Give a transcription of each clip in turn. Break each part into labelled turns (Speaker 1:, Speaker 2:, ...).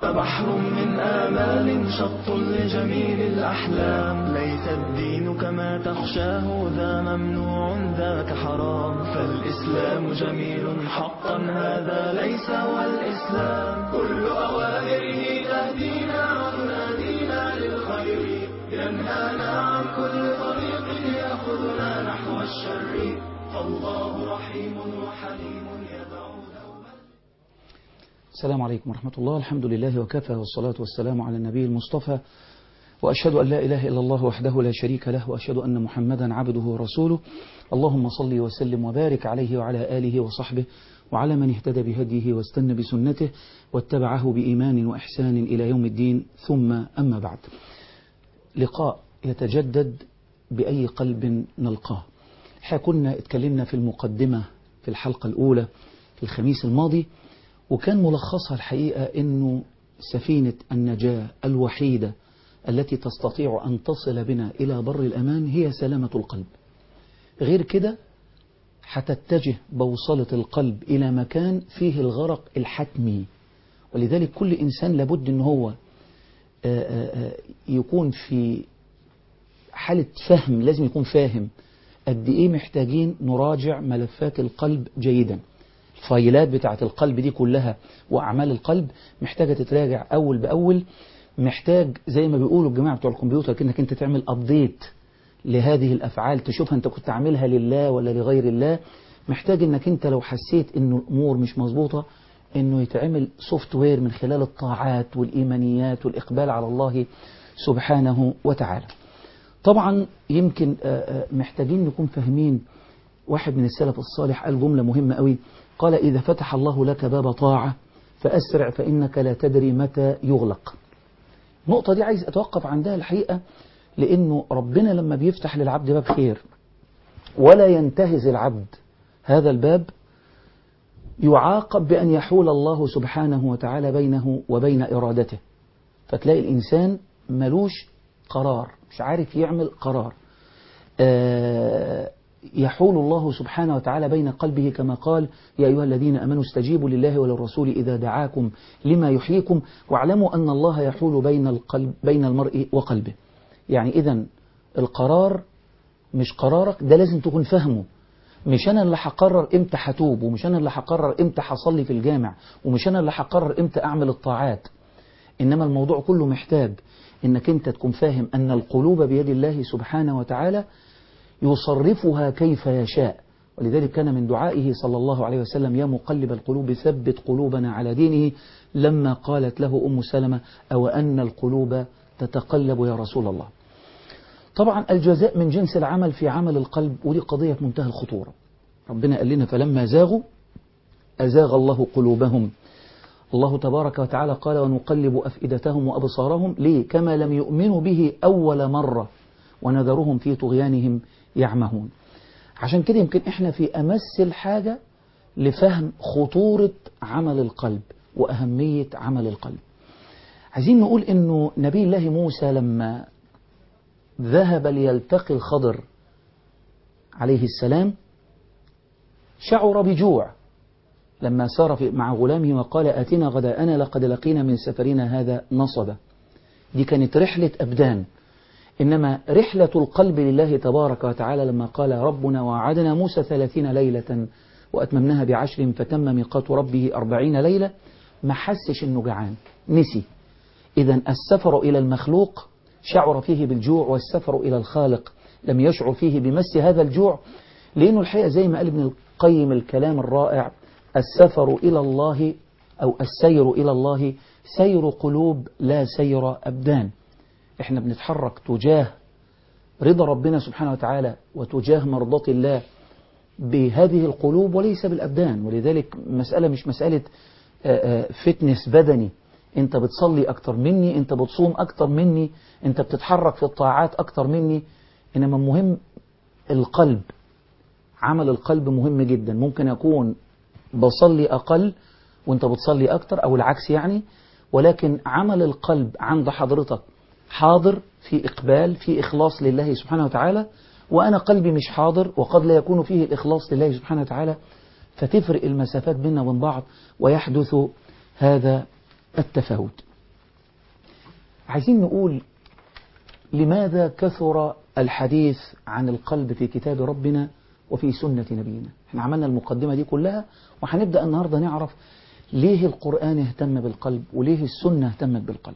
Speaker 1: بحر من آمال شط لجميل الأحلام ليس الدين كما تخشاه ذا ممنوع ذاك حرام فالإسلام جميل حقا هذا ليس هو الإسلام كل أوامره تهدينا وتنادينا للخير ينهانا عن كل طريق يأخذنا نحو الشر فالله رحيم وحليم يدعو دوما
Speaker 2: السلام عليكم ورحمة الله الحمد لله وكفى والصلاة والسلام على النبي المصطفى وأشهد أن لا إله إلا الله وحده لا شريك له وأشهد أن محمدا عبده ورسوله اللهم صل وسلم وبارك عليه وعلى آله وصحبه وعلى من اهتدى بهديه واستنى بسنته واتبعه بإيمان وإحسان إلى يوم الدين ثم أما بعد لقاء يتجدد بأي قلب نلقاه احنا كنا اتكلمنا في المقدمة في الحلقة الأولى في الخميس الماضي وكان ملخصها الحقيقة أنه سفينة النجاة الوحيدة التي تستطيع أن تصل بنا إلى بر الأمان هي سلامة القلب غير كده هتتجه بوصلة القلب إلى مكان فيه الغرق الحتمي ولذلك كل إنسان لابد أن هو يكون في حالة فهم لازم يكون فاهم قد إيه محتاجين نراجع ملفات القلب جيدا الفايلات بتاعة القلب دي كلها وأعمال القلب محتاجة تتراجع أول بأول محتاج زي ما بيقولوا الجماعة بتوع الكمبيوتر كأنك أنت تعمل أبديت لهذه الأفعال تشوفها أنت كنت عاملها لله ولا لغير الله محتاج أنك أنت لو حسيت أنه الأمور مش مظبوطة أنه يتعمل سوفت وير من خلال الطاعات والإيمانيات والإقبال على الله سبحانه وتعالى طبعا يمكن محتاجين نكون فاهمين واحد من السلف الصالح قال جملة مهمة قوي قال إذا فتح الله لك باب طاعة فأسرع فإنك لا تدري متى يغلق النقطة دي عايز أتوقف عندها الحقيقة لأنه ربنا لما بيفتح للعبد باب خير ولا ينتهز العبد هذا الباب يعاقب بأن يحول الله سبحانه وتعالى بينه وبين إرادته فتلاقي الإنسان ملوش قرار مش عارف يعمل قرار آه يحول الله سبحانه وتعالى بين قلبه كما قال يا أيها الذين أمنوا استجيبوا لله وللرسول إذا دعاكم لما يحييكم واعلموا أن الله يحول بين القلب بين المرء وقلبه يعني إذا القرار مش قرارك ده لازم تكون فاهمه مش أنا اللي هقرر إمتى هتوب ومش أنا اللي هقرر إمتى هصلي في الجامع ومش أنا اللي هقرر إمتى أعمل الطاعات إنما الموضوع كله محتاج إنك أنت تكون فاهم أن القلوب بيد الله سبحانه وتعالى يصرفها كيف يشاء ولذلك كان من دعائه صلى الله عليه وسلم يا مقلب القلوب ثبت قلوبنا على دينه لما قالت له أم سلمة أو أن القلوب تتقلب يا رسول الله طبعا الجزاء من جنس العمل في عمل القلب ودي قضية في منتهى الخطورة ربنا قال لنا فلما زاغوا أزاغ الله قلوبهم الله تبارك وتعالى قال ونقلب أفئدتهم وأبصارهم ليه كما لم يؤمنوا به أول مرة ونذرهم في طغيانهم يعمهون عشان كده يمكن احنا في أمس الحاجة لفهم خطورة عمل القلب وأهمية عمل القلب عايزين نقول انه نبي الله موسى لما ذهب ليلتقي الخضر عليه السلام شعر بجوع لما سار مع غلامه وقال آتنا غداءنا لقد لقينا من سفرنا هذا نصبا دي كانت رحلة أبدان إنما رحلة القلب لله تبارك وتعالى لما قال ربنا وعدنا موسى ثلاثين ليلة وأتممناها بعشر فتم ميقات ربه أربعين ليلة ما حسش إنه جعان نسي إذا السفر إلى المخلوق شعر فيه بالجوع والسفر إلى الخالق لم يشعر فيه بمس هذا الجوع لأنه الحقيقة زي ما قال ابن القيم الكلام الرائع السفر إلى الله أو السير إلى الله سير قلوب لا سير أبدان احنا بنتحرك تجاه رضا ربنا سبحانه وتعالى وتجاه مرضاة الله بهذه القلوب وليس بالأبدان ولذلك مسألة مش مسألة فتنس بدني انت بتصلي أكتر مني انت بتصوم أكتر مني انت بتتحرك في الطاعات أكتر مني إنما مهم القلب عمل القلب مهم جدا ممكن يكون بصلي أقل وانت بتصلي أكتر أو العكس يعني ولكن عمل القلب عند حضرتك حاضر في إقبال في إخلاص لله سبحانه وتعالى وأنا قلبي مش حاضر وقد لا يكون فيه الإخلاص لله سبحانه وتعالى فتفرق المسافات بيننا وبين بعض ويحدث هذا التفاوت عايزين نقول لماذا كثر الحديث عن القلب في كتاب ربنا وفي سنة نبينا احنا عملنا المقدمة دي كلها وهنبدأ النهاردة نعرف ليه القرآن اهتم بالقلب وليه السنة اهتمت بالقلب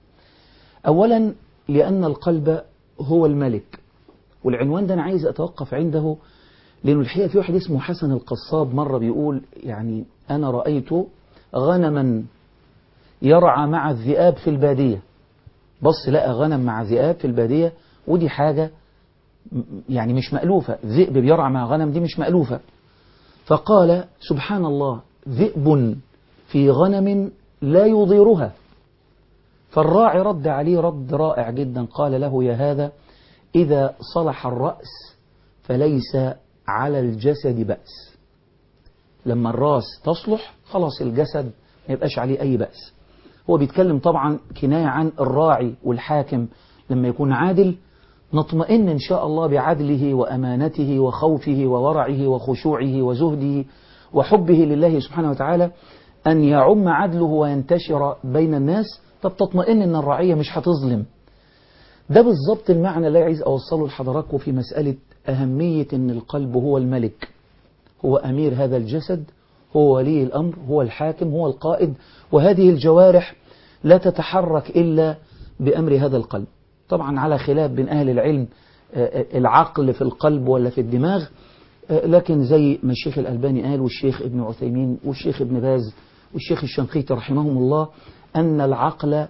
Speaker 2: أولا لأن القلب هو الملك والعنوان ده أنا عايز أتوقف عنده لأنه الحقيقة في واحد اسمه حسن القصاب مرة بيقول يعني أنا رأيت غنما يرعى مع الذئاب في البادية بص لقى غنم مع ذئاب في البادية ودي حاجة يعني مش مألوفة ذئب بيرعى مع غنم دي مش مألوفة فقال سبحان الله ذئب في غنم لا يضيرها فالراعي رد عليه رد رائع جدا قال له يا هذا إذا صلح الرأس فليس على الجسد بأس لما الراس تصلح خلاص الجسد ما يبقاش عليه أي بأس هو بيتكلم طبعا كناية عن الراعي والحاكم لما يكون عادل نطمئن إن شاء الله بعدله وأمانته وخوفه وورعه وخشوعه وزهده وحبه لله سبحانه وتعالى أن يعم عدله وينتشر بين الناس طب تطمئن أن الرعية مش هتظلم ده بالظبط المعنى اللي عايز أوصله لحضراتكم في مسألة أهمية أن القلب هو الملك هو أمير هذا الجسد هو ولي الأمر هو الحاكم هو القائد وهذه الجوارح لا تتحرك إلا بأمر هذا القلب طبعا على خلاف بين أهل العلم العقل في القلب ولا في الدماغ لكن زي ما الشيخ الألباني قال والشيخ ابن عثيمين والشيخ ابن باز والشيخ الشنقيطي رحمهم الله أن العقل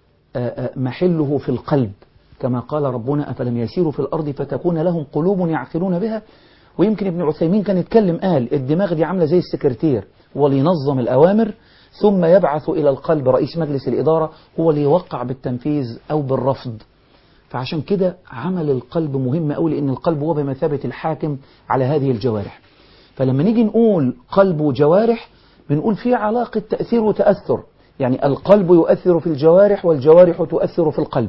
Speaker 2: محله في القلب كما قال ربنا أفلم يسيروا في الأرض فتكون لهم قلوب يعقلون بها ويمكن ابن عثيمين كان يتكلم قال الدماغ دي عاملة زي السكرتير هو اللي ينظم الأوامر ثم يبعث إلى القلب رئيس مجلس الإدارة هو اللي يوقع بالتنفيذ أو بالرفض فعشان كده عمل القلب مهم قوي لأن القلب هو بمثابة الحاكم على هذه الجوارح فلما نيجي نقول قلب وجوارح بنقول في علاقة تأثير وتأثر يعني القلب يؤثر في الجوارح والجوارح تؤثر في القلب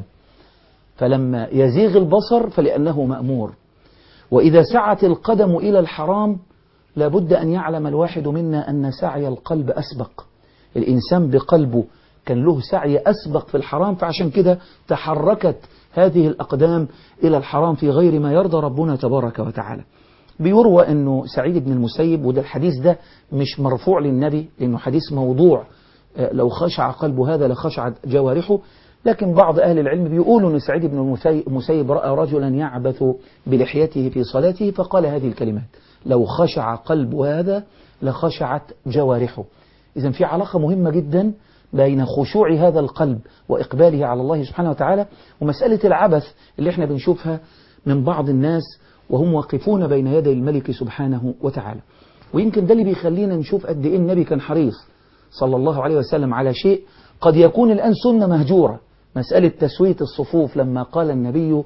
Speaker 2: فلما يزيغ البصر فلأنه مأمور وإذا سعت القدم إلى الحرام لابد أن يعلم الواحد منا أن سعي القلب أسبق الإنسان بقلبه كان له سعي أسبق في الحرام فعشان كده تحركت هذه الأقدام إلى الحرام في غير ما يرضى ربنا تبارك وتعالى بيروى أنه سعيد بن المسيب وده الحديث ده مش مرفوع للنبي لأنه حديث موضوع لو خشع قلبه هذا لخشعت جوارحه لكن بعض أهل العلم بيقولوا أن سعيد بن المسيب رأى رجلا يعبث بلحيته في صلاته فقال هذه الكلمات لو خشع قلب هذا لخشعت جوارحه إذا في علاقة مهمة جدا بين خشوع هذا القلب وإقباله على الله سبحانه وتعالى ومسألة العبث اللي احنا بنشوفها من بعض الناس وهم واقفون بين يدي الملك سبحانه وتعالى ويمكن ده اللي بيخلينا نشوف قد إيه النبي كان حريص صلى الله عليه وسلم على شيء قد يكون الآن سنة مهجورة مسألة تسوية الصفوف لما قال النبي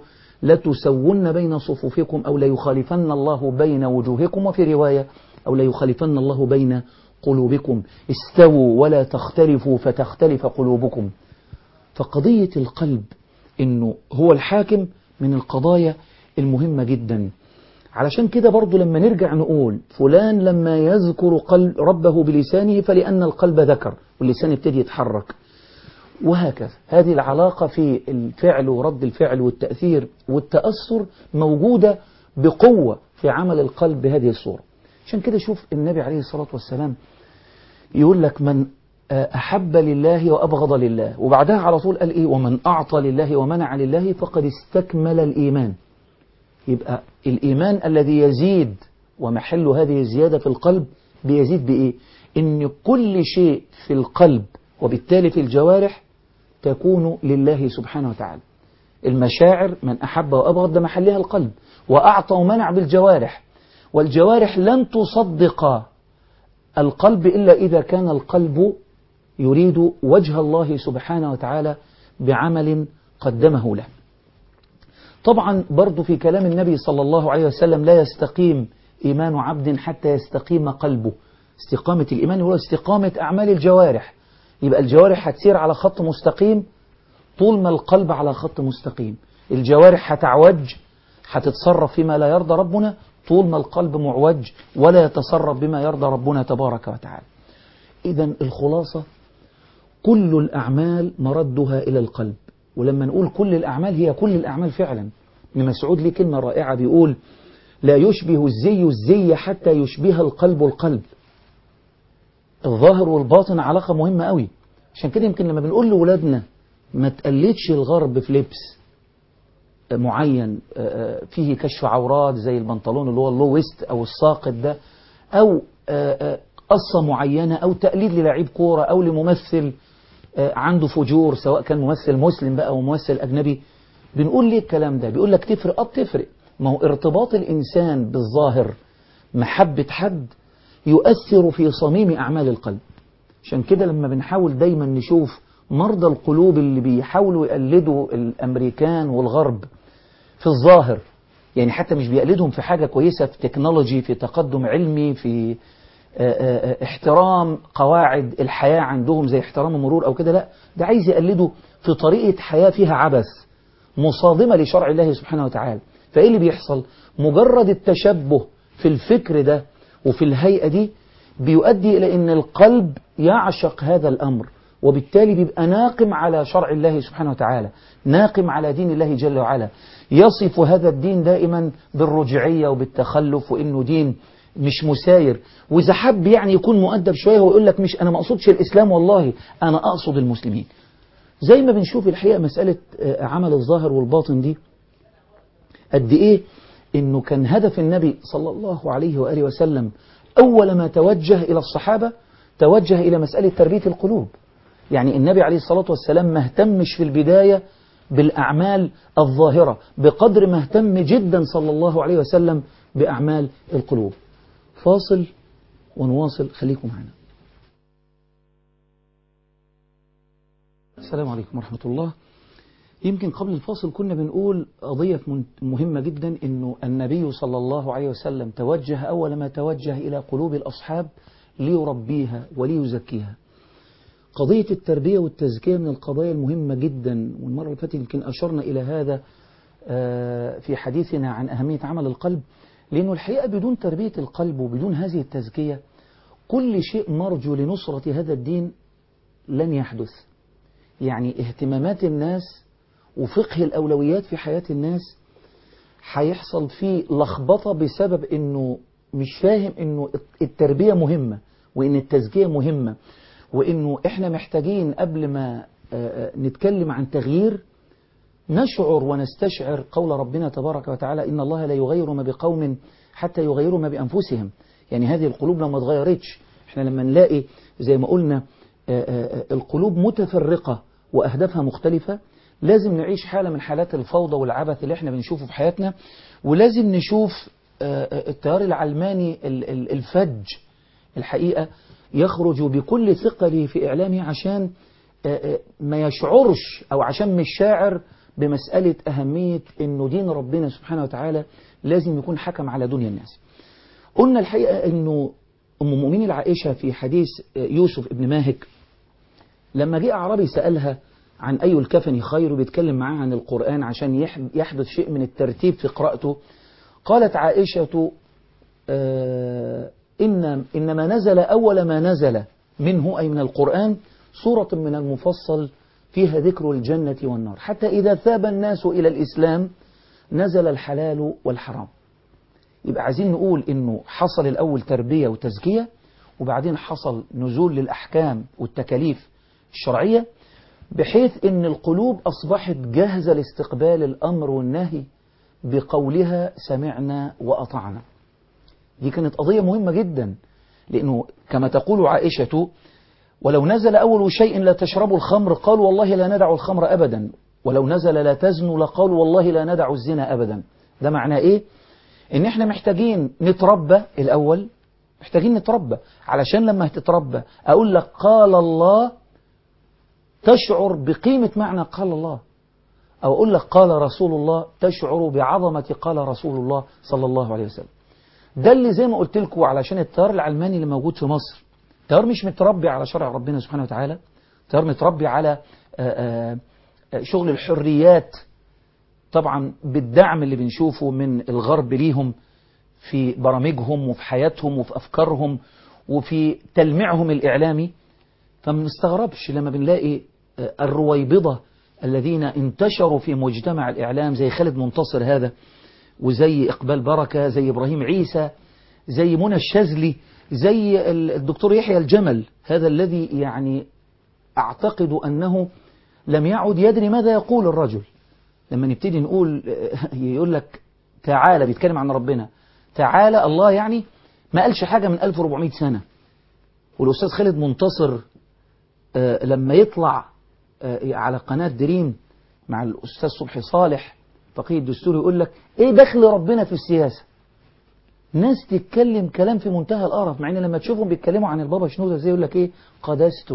Speaker 2: لتسون بين صفوفكم أو ليخالفن الله بين وجوهكم وفي رواية أو ليخالفن الله بين قلوبكم استووا ولا تختلفوا فتختلف قلوبكم فقضية القلب إنه هو الحاكم من القضايا المهمة جدا علشان كده برضو لما نرجع نقول فلان لما يذكر قلب ربه بلسانه فلأن القلب ذكر واللسان ابتدي يتحرك وهكذا هذه العلاقة في الفعل ورد الفعل والتأثير والتأثر موجودة بقوة في عمل القلب بهذه الصورة عشان كده شوف النبي عليه الصلاة والسلام يقول لك من أحب لله وأبغض لله وبعدها على طول قال إيه ومن أعطى لله ومنع لله فقد استكمل الإيمان يبقى الإيمان الذي يزيد ومحل هذه الزيادة في القلب بيزيد بإيه إن كل شيء في القلب وبالتالي في الجوارح تكون لله سبحانه وتعالى المشاعر من أحب وأبغض ده محلها القلب وأعطى ومنع بالجوارح والجوارح لن تصدق القلب إلا إذا كان القلب يريد وجه الله سبحانه وتعالى بعمل قدمه له طبعا برضو في كلام النبي صلى الله عليه وسلم لا يستقيم إيمان عبد حتى يستقيم قلبه استقامة الإيمان هو استقامة أعمال الجوارح يبقى الجوارح هتسير على خط مستقيم طول ما القلب على خط مستقيم الجوارح هتعوج هتتصرف فيما لا يرضى ربنا طول ما القلب معوج ولا يتصرف بما يرضى ربنا تبارك وتعالى إذا الخلاصة كل الأعمال مردها إلى القلب ولما نقول كل الأعمال هي كل الأعمال فعلا ابن مسعود ليه كلمة رائعة بيقول لا يشبه الزي الزي حتى يشبه القلب القلب الظاهر والباطن علاقة مهمة قوي عشان كده يمكن لما بنقول لأولادنا ما تقلدش الغرب في لبس معين فيه كشف عورات زي البنطلون اللي هو اللو ويست أو الساقط ده أو قصة معينة أو تقليد للاعيب كورة أو لممثل عنده فجور سواء كان ممثل مسلم بقى أو ممثل أجنبي بنقول ليه الكلام ده بيقول لك تفرق اه بتفرق ما هو ارتباط الإنسان بالظاهر محبة حد يؤثر في صميم أعمال القلب عشان كده لما بنحاول دايما نشوف مرضى القلوب اللي بيحاولوا يقلدوا الأمريكان والغرب في الظاهر يعني حتى مش بيقلدهم في حاجة كويسة في تكنولوجي في تقدم علمي في احترام قواعد الحياة عندهم زي احترام المرور أو كده لا ده عايز يقلده في طريقة حياة فيها عبث مصادمة لشرع الله سبحانه وتعالى فإيه اللي بيحصل مجرد التشبه في الفكر ده وفي الهيئة دي بيؤدي إلى أن القلب يعشق هذا الأمر وبالتالي بيبقى ناقم على شرع الله سبحانه وتعالى ناقم على دين الله جل وعلا يصف هذا الدين دائما بالرجعية وبالتخلف وإنه دين مش مساير وإذا حب يعني يكون مؤدب شوية ويقول لك مش أنا ما أقصدش الإسلام والله أنا أقصد المسلمين زي ما بنشوف الحقيقة مسألة عمل الظاهر والباطن دي قد إيه إنه كان هدف النبي صلى الله عليه وآله وسلم أول ما توجه إلى الصحابة توجه إلى مسألة تربية القلوب يعني النبي عليه الصلاة والسلام ما اهتمش في البداية بالأعمال الظاهرة بقدر ما اهتم جدا صلى الله عليه وسلم بأعمال القلوب فاصل ونواصل خليكم معنا السلام عليكم ورحمة الله يمكن قبل الفاصل كنا بنقول قضية مهمة جدا أنه النبي صلى الله عليه وسلم توجه أول ما توجه إلى قلوب الأصحاب ليربيها وليزكيها قضية التربية والتزكية من القضايا المهمة جدا والمرة اللي فاتت يمكن أشرنا إلى هذا في حديثنا عن أهمية عمل القلب لأنه الحقيقة بدون تربية القلب وبدون هذه التزكية كل شيء مرجو لنصرة هذا الدين لن يحدث يعني اهتمامات الناس وفقه الأولويات في حياة الناس هيحصل فيه لخبطة بسبب أنه مش فاهم أنه التربية مهمة وأن التزكية مهمة وأنه إحنا محتاجين قبل ما نتكلم عن تغيير نشعر ونستشعر قول ربنا تبارك وتعالى إن الله لا يغير ما بقوم حتى يغيروا ما بأنفسهم يعني هذه القلوب لو ما اتغيرتش احنا لما نلاقي زي ما قلنا القلوب متفرقة وأهدافها مختلفة لازم نعيش حالة من حالات الفوضى والعبث اللي احنا بنشوفه في حياتنا ولازم نشوف التيار العلماني الفج الحقيقة يخرج بكل ثقله في إعلامه عشان ما يشعرش أو عشان مش شاعر بمسألة أهمية أنه دين ربنا سبحانه وتعالى لازم يكون حكم على دنيا الناس قلنا الحقيقة أنه أم المؤمنين العائشة في حديث يوسف ابن ماهك لما جاء أعرابي سألها عن أي الكفن خير وبيتكلم معاه عن القرآن عشان يحدث شيء من الترتيب في قراءته قالت عائشة آه إن إنما نزل أول ما نزل منه أي من القرآن سورة من المفصل فيها ذكر الجنة والنار حتى إذا ثاب الناس إلى الإسلام نزل الحلال والحرام يبقى عايزين نقول إنه حصل الأول تربية وتزكية وبعدين حصل نزول للأحكام والتكاليف الشرعية بحيث إن القلوب أصبحت جاهزة لاستقبال الأمر والنهي بقولها سمعنا وأطعنا دي كانت قضية مهمة جدا لأنه كما تقول عائشة ولو نزل أول شيء لا تشربوا الخمر قالوا والله لا ندع الخمر أبدا ولو نزل لا تزنوا لقالوا والله لا ندع الزنا أبدا ده معناه إيه إن إحنا محتاجين نتربى الأول محتاجين نتربى علشان لما تتربى أقول لك قال الله تشعر بقيمة معنى قال الله أو أقول لك قال رسول الله تشعر بعظمة قال رسول الله صلى الله عليه وسلم ده اللي زي ما قلت لكم علشان التيار العلماني اللي موجود في مصر تيار مش متربي على شرع ربنا سبحانه وتعالى تيار متربي على آآ آآ شغل الحريات طبعا بالدعم اللي بنشوفه من الغرب ليهم في برامجهم وفي حياتهم وفي أفكارهم وفي تلميعهم الإعلامي فما نستغربش لما بنلاقي الرويبضة الذين انتشروا في مجتمع الإعلام زي خالد منتصر هذا وزي إقبال بركة زي إبراهيم عيسى زي منى الشاذلي زي الدكتور يحيى الجمل هذا الذي يعني أعتقد أنه لم يعد يدري ماذا يقول الرجل لما نبتدي نقول يقول لك تعالى بيتكلم عن ربنا تعالى الله يعني ما قالش حاجة من 1400 سنة والأستاذ خالد منتصر لما يطلع على قناة دريم مع الأستاذ صبحي صالح فقيه الدستوري يقول لك إيه دخل ربنا في السياسة ناس تتكلم كلام في منتهى القرف مع ان لما تشوفهم بيتكلموا عن البابا شنودة زي يقول لك ايه قدسته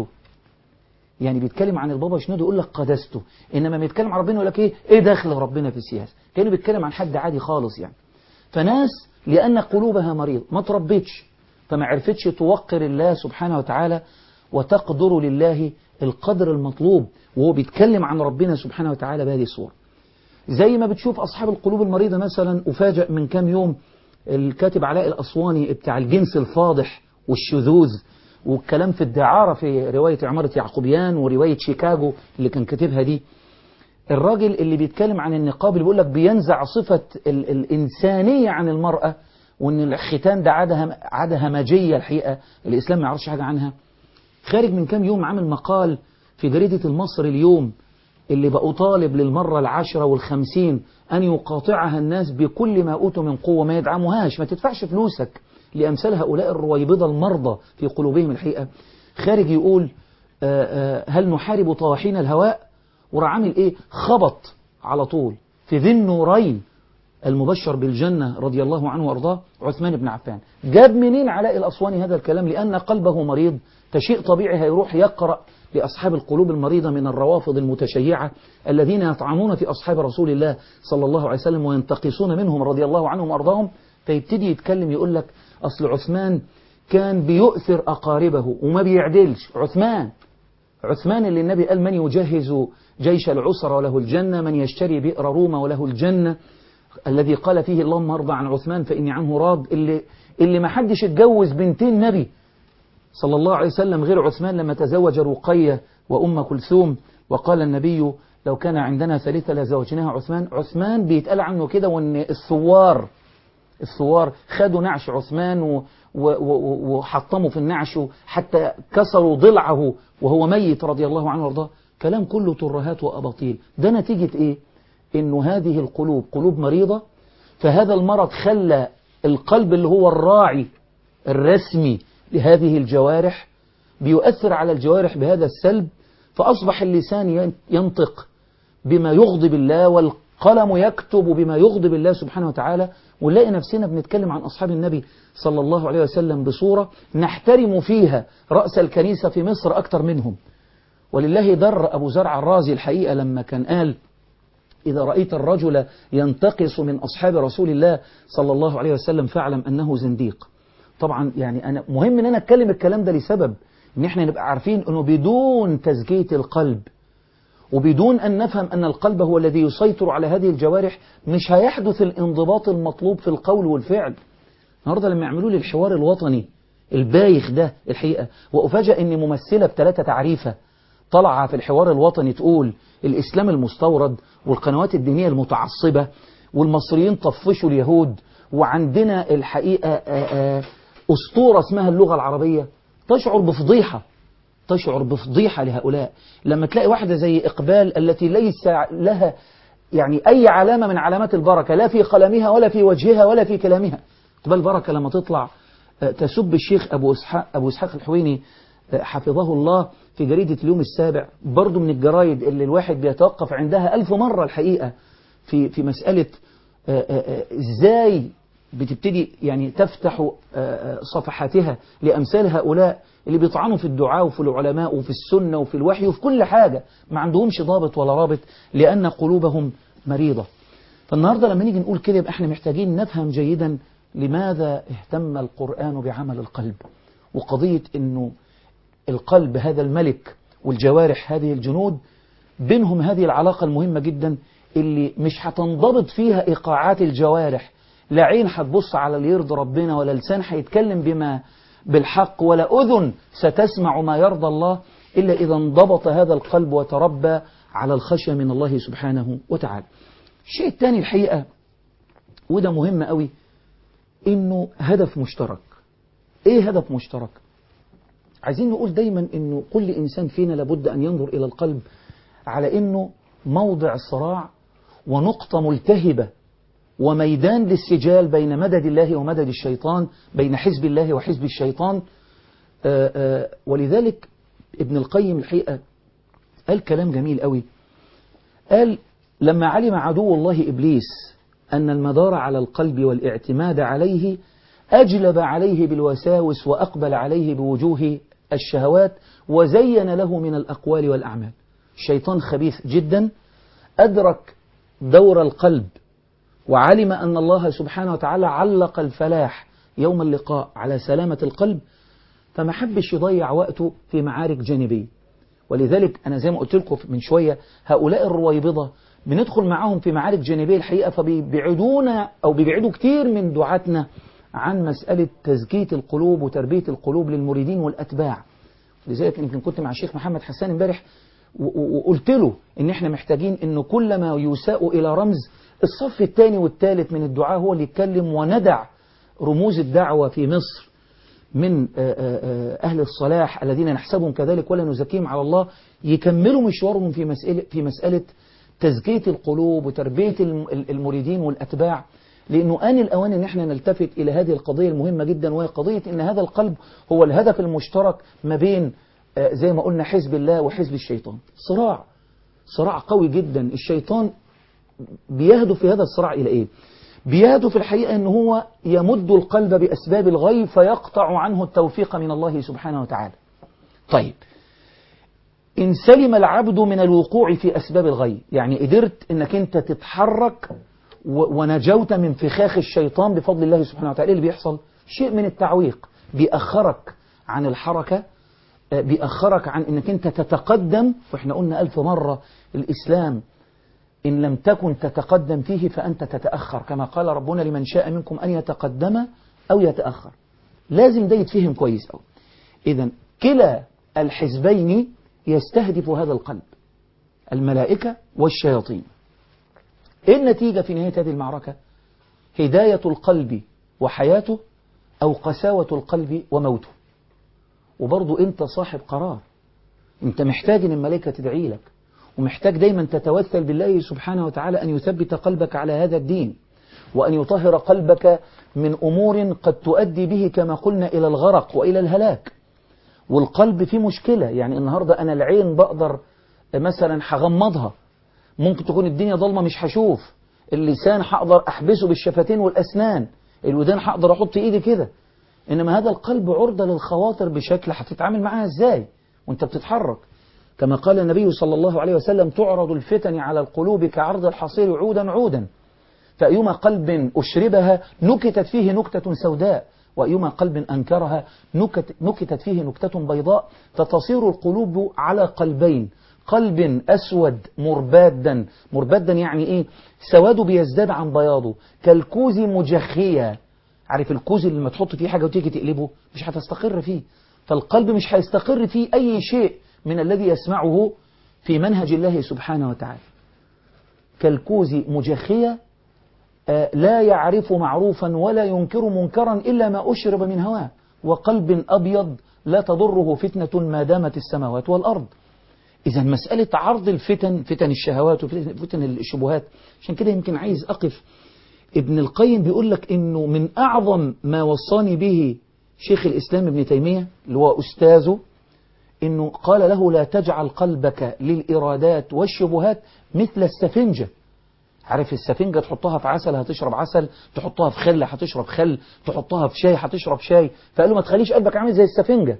Speaker 2: يعني بيتكلم عن البابا شنودة يقول لك قدسته انما بيتكلم عن ربنا يقول لك ايه ايه دخل ربنا في السياسه كانه بيتكلم عن حد عادي خالص يعني فناس لان قلوبها مريض ما تربتش فما عرفتش توقر الله سبحانه وتعالى وتقدر لله القدر المطلوب وهو بيتكلم عن ربنا سبحانه وتعالى بهذه الصورة زي ما بتشوف أصحاب القلوب المريضة مثلا أفاجأ من كام يوم الكاتب علاء الأسواني بتاع الجنس الفاضح والشذوذ والكلام في الدعارة في رواية عمارة يعقوبيان ورواية شيكاغو اللي كان كاتبها دي الراجل اللي بيتكلم عن النقاب اللي بيقول لك بينزع صفة ال الإنسانية عن المرأة وإن الختان ده عادة عادة همجية الحقيقة الإسلام ما يعرفش حاجة عنها خارج من كام يوم عامل مقال في جريدة المصري اليوم اللي بقوا طالب للمرة العشرة والخمسين أن يقاطعها الناس بكل ما أوتوا من قوة ما يدعموهاش ما تدفعش فلوسك لأمثال هؤلاء الرويبضة المرضى في قلوبهم الحقيقة خارج يقول آآ آآ هل نحارب طواحين الهواء وراح عامل إيه خبط على طول في ذي النورين المبشر بالجنة رضي الله عنه وارضاه عثمان بن عفان جاب منين علاء الأسواني هذا الكلام لأن قلبه مريض تشيء طبيعي هيروح يقرأ لأصحاب القلوب المريضة من الروافض المتشيعة الذين يطعنون في أصحاب رسول الله صلى الله عليه وسلم وينتقصون منهم رضي الله عنهم وأرضاهم فيبتدي يتكلم يقول لك أصل عثمان كان بيؤثر أقاربه وما بيعدلش عثمان عثمان اللي النبي قال من يجهز جيش العسر وله الجنة من يشتري بئر روما وله الجنة الذي قال فيه اللهم ارضى عن عثمان فإني عنه راض اللي, اللي ما حدش اتجوز بنتين نبي صلى الله عليه وسلم غير عثمان لما تزوج رقية وأم كلثوم وقال النبي لو كان عندنا ثالثة لزوجناها عثمان عثمان بيتقال عنه كده وان الثوار الثوار خدوا نعش عثمان وحطموا في النعش حتى كسروا ضلعه وهو ميت رضي الله عنه وارضاه كلام كله ترهات وأباطيل ده نتيجة ايه انه هذه القلوب قلوب مريضة فهذا المرض خلى القلب اللي هو الراعي الرسمي لهذه الجوارح بيؤثر على الجوارح بهذا السلب فأصبح اللسان ينطق بما يغضب الله والقلم يكتب بما يغضب الله سبحانه وتعالى ونلاقي نفسنا بنتكلم عن أصحاب النبي صلى الله عليه وسلم بصورة نحترم فيها رأس الكنيسة في مصر أكثر منهم ولله در أبو زرع الرازي الحقيقة لما كان قال إذا رأيت الرجل ينتقص من أصحاب رسول الله صلى الله عليه وسلم فاعلم أنه زنديق طبعا يعني أنا مهم أن أنا أتكلم الكلام ده لسبب أن احنا نبقى عارفين أنه بدون تزكية القلب وبدون أن نفهم أن القلب هو الذي يسيطر على هذه الجوارح مش هيحدث الانضباط المطلوب في القول والفعل النهاردة لما يعملوا لي الحوار الوطني البايخ ده الحقيقة وأفاجأ أن ممثلة بثلاثة تعريفة طلع في الحوار الوطني تقول الإسلام المستورد والقنوات الدينية المتعصبة والمصريين طفشوا اليهود وعندنا الحقيقة آآ آآ أسطورة اسمها اللغة العربية تشعر بفضيحة تشعر بفضيحة لهؤلاء لما تلاقي واحدة زي إقبال التي ليس لها يعني أي علامة من علامات البركة لا في قلمها ولا في وجهها ولا في كلامها إقبال بركة لما تطلع تسب الشيخ أبو إسحاق, أبو إسحاق الحويني حفظه الله في جريدة اليوم السابع برضو من الجرايد اللي الواحد بيتوقف عندها ألف مرة الحقيقة في في مسألة ازاي بتبتدي يعني تفتح صفحاتها لأمثال هؤلاء اللي بيطعنوا في الدعاء وفي العلماء وفي السنة وفي الوحي وفي كل حاجة ما عندهمش ضابط ولا رابط لأن قلوبهم مريضة فالنهاردة لما نيجي نقول كده يبقى احنا محتاجين نفهم جيدا لماذا اهتم القرآن بعمل القلب وقضية انه القلب هذا الملك والجوارح هذه الجنود بينهم هذه العلاقة المهمة جدا اللي مش هتنضبط فيها إيقاعات الجوارح لا عين هتبص على اللي يرضي ربنا ولا لسان هيتكلم بما بالحق ولا أذن ستسمع ما يرضى الله إلا إذا انضبط هذا القلب وتربى على الخشية من الله سبحانه وتعالى الشيء الثاني الحقيقة وده مهم قوي انه هدف مشترك ايه هدف مشترك عايزين نقول دايما انه كل انسان فينا لابد ان ينظر الى القلب على انه موضع صراع ونقطة ملتهبة وميدان للسجال بين مدد الله ومدد الشيطان بين حزب الله وحزب الشيطان آآ آآ ولذلك ابن القيم الحقيقة قال كلام جميل قوي قال لما علم عدو الله إبليس أن المدار على القلب والاعتماد عليه أجلب عليه بالوساوس وأقبل عليه بوجوه الشهوات وزين له من الأقوال والأعمال الشيطان خبيث جدا أدرك دور القلب وعلم أن الله سبحانه وتعالى علق الفلاح يوم اللقاء على سلامة القلب فما حبش يضيع وقته في معارك جانبية ولذلك أنا زي ما قلت لكم من شوية هؤلاء الرويبضة بندخل معاهم في معارك جانبية الحقيقة فبيبعدونا أو بيبعدوا كتير من دعاتنا عن مسألة تزكية القلوب وتربية القلوب للمريدين والأتباع لذلك يمكن كنت مع الشيخ محمد حسان امبارح وقلت له ان احنا محتاجين ان كل ما يساء الى رمز الصف الثاني والثالث من الدعاء هو اللي يتكلم وندع رموز الدعوة في مصر من أهل الصلاح الذين نحسبهم كذلك ولا نزكيهم على الله يكملوا مشوارهم في مسألة, في مسألة تزكية القلوب وتربية المريدين والأتباع لأنه آن الأوان أن احنا نلتفت إلى هذه القضية المهمة جدا وهي قضية أن هذا القلب هو الهدف المشترك ما بين زي ما قلنا حزب الله وحزب الشيطان صراع صراع قوي جدا الشيطان بيهدف في هذا الصراع إلى إيه بيهدف في الحقيقة أنه هو يمد القلب بأسباب الغي فيقطع عنه التوفيق من الله سبحانه وتعالى طيب إن سلم العبد من الوقوع في أسباب الغي يعني قدرت أنك أنت تتحرك ونجوت من فخاخ الشيطان بفضل الله سبحانه وتعالى اللي بيحصل شيء من التعويق بيأخرك عن الحركة بيأخرك عن أنك أنت تتقدم وإحنا قلنا ألف مرة الإسلام إن لم تكن تتقدم فيه فأنت تتأخر كما قال ربنا لمن شاء منكم أن يتقدم أو يتأخر لازم ده يتفهم كويس أو إذا كلا الحزبين يستهدف هذا القلب الملائكة والشياطين إيه النتيجة في نهاية هذه المعركة هداية القلب وحياته أو قساوة القلب وموته وبرضو أنت صاحب قرار أنت محتاج أن الملائكة تدعي لك ومحتاج دايما تتوسل بالله سبحانه وتعالى أن يثبت قلبك على هذا الدين وأن يطهر قلبك من أمور قد تؤدي به كما قلنا إلى الغرق وإلى الهلاك والقلب فيه مشكلة يعني النهاردة أنا العين بقدر مثلا هغمضها ممكن تكون الدنيا ضلمة مش هشوف اللسان هقدر أحبسه بالشفتين والأسنان الودان هقدر أحط إيدي كده إنما هذا القلب عرضة للخواطر بشكل هتتعامل معاها إزاي وانت بتتحرك كما قال النبي صلى الله عليه وسلم تعرض الفتن على القلوب كعرض الحصير عودا عودا فأيما قلب أشربها نكتت فيه نكتة سوداء وأيما قلب أنكرها نكت نكتت فيه نكتة بيضاء فتصير القلوب على قلبين قلب أسود مربادا مربادا يعني إيه سواده بيزداد عن بياضه كالكوز مجخية عارف الكوز اللي لما تحط فيه حاجة وتيجي تقلبه مش هتستقر فيه فالقلب مش هيستقر فيه أي شيء من الذي يسمعه في منهج الله سبحانه وتعالى كالكوز مجخية لا يعرف معروفا ولا ينكر منكرا إلا ما أشرب من هواه وقلب أبيض لا تضره فتنة ما دامت السماوات والأرض إذا مسألة عرض الفتن فتن الشهوات وفتن الشبهات عشان كده يمكن عايز أقف ابن القيم بيقول لك إنه من أعظم ما وصاني به شيخ الإسلام ابن تيمية اللي هو أستاذه إنه قال له لا تجعل قلبك للإرادات والشبهات مثل السفنجة عارف السفنجة تحطها في عسل هتشرب عسل تحطها في خل هتشرب خل تحطها في شاي هتشرب شاي فقال له ما تخليش قلبك عامل زي السفنجة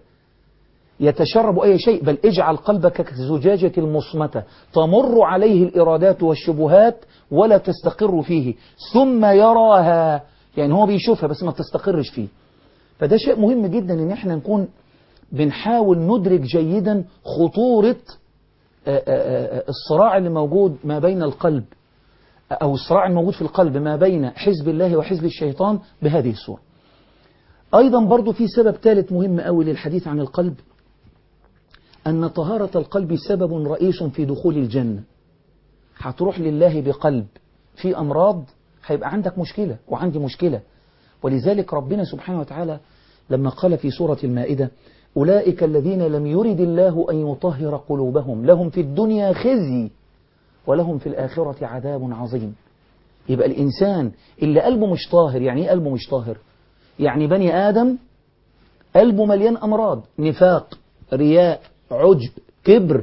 Speaker 2: يتشرب أي شيء بل اجعل قلبك كزجاجة المصمتة تمر عليه الإرادات والشبهات ولا تستقر فيه ثم يراها يعني هو بيشوفها بس ما تستقرش فيه فده شيء مهم جدا ان احنا نكون بنحاول ندرك جيدا خطورة الصراع اللي موجود ما بين القلب أو الصراع الموجود في القلب ما بين حزب الله وحزب الشيطان بهذه الصورة أيضا برضو في سبب ثالث مهم قوي للحديث عن القلب أن طهارة القلب سبب رئيس في دخول الجنة هتروح لله بقلب في أمراض هيبقى عندك مشكلة وعندي مشكلة ولذلك ربنا سبحانه وتعالى لما قال في سورة المائدة أولئك الذين لم يرد الله أن يطهر قلوبهم لهم في الدنيا خزي ولهم في الآخرة عذاب عظيم يبقى الإنسان اللي قلبه مش طاهر يعني إيه قلبه مش طاهر يعني بني آدم قلبه مليان أمراض نفاق رياء عجب كبر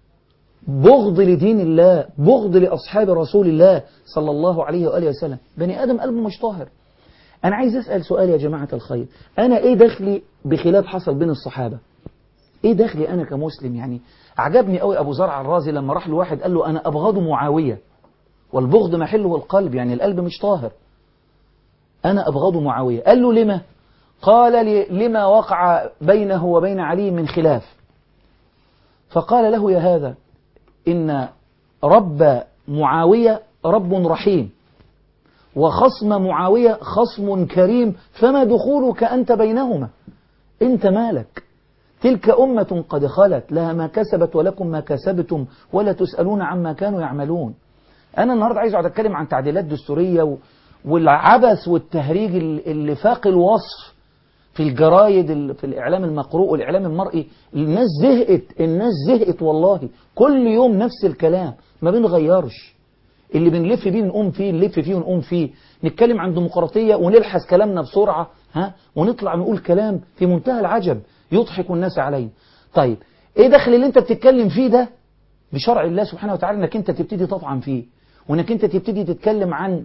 Speaker 2: بغض لدين الله بغض لأصحاب رسول الله صلى الله عليه وآله وسلم بني آدم قلبه مش طاهر أنا عايز أسأل سؤال يا جماعة الخير أنا إيه دخلي بخلاف حصل بين الصحابة إيه دخلي أنا كمسلم يعني عجبني قوي أبو زرع الرازي لما راح لواحد قال له أنا أبغض معاوية والبغض محله القلب يعني القلب مش طاهر أنا أبغض معاوية قال له لما قال لي لما وقع بينه وبين علي من خلاف فقال له يا هذا إن رب معاوية رب رحيم وخصم معاوية خصم كريم فما دخولك أنت بينهما أنت مالك تلك أمة قد خلت لها ما كسبت ولكم ما كسبتم ولا تسألون عما كانوا يعملون أنا النهاردة عايز أقعد أتكلم عن تعديلات دستورية والعبث والتهريج اللي فاق الوصف في الجرايد في الإعلام المقروء والإعلام المرئي الناس زهقت الناس زهقت والله كل يوم نفس الكلام ما بنغيرش اللي بنلف بيه نقوم فيه نلف فيه ونقوم فيه نتكلم عن ديمقراطية ونلحس كلامنا بسرعة ها ونطلع نقول كلام في منتهى العجب يضحك الناس عليه طيب ايه دخل اللي انت بتتكلم فيه ده بشرع الله سبحانه وتعالى انك انت تبتدي تطعن فيه وانك انت تبتدي تتكلم عن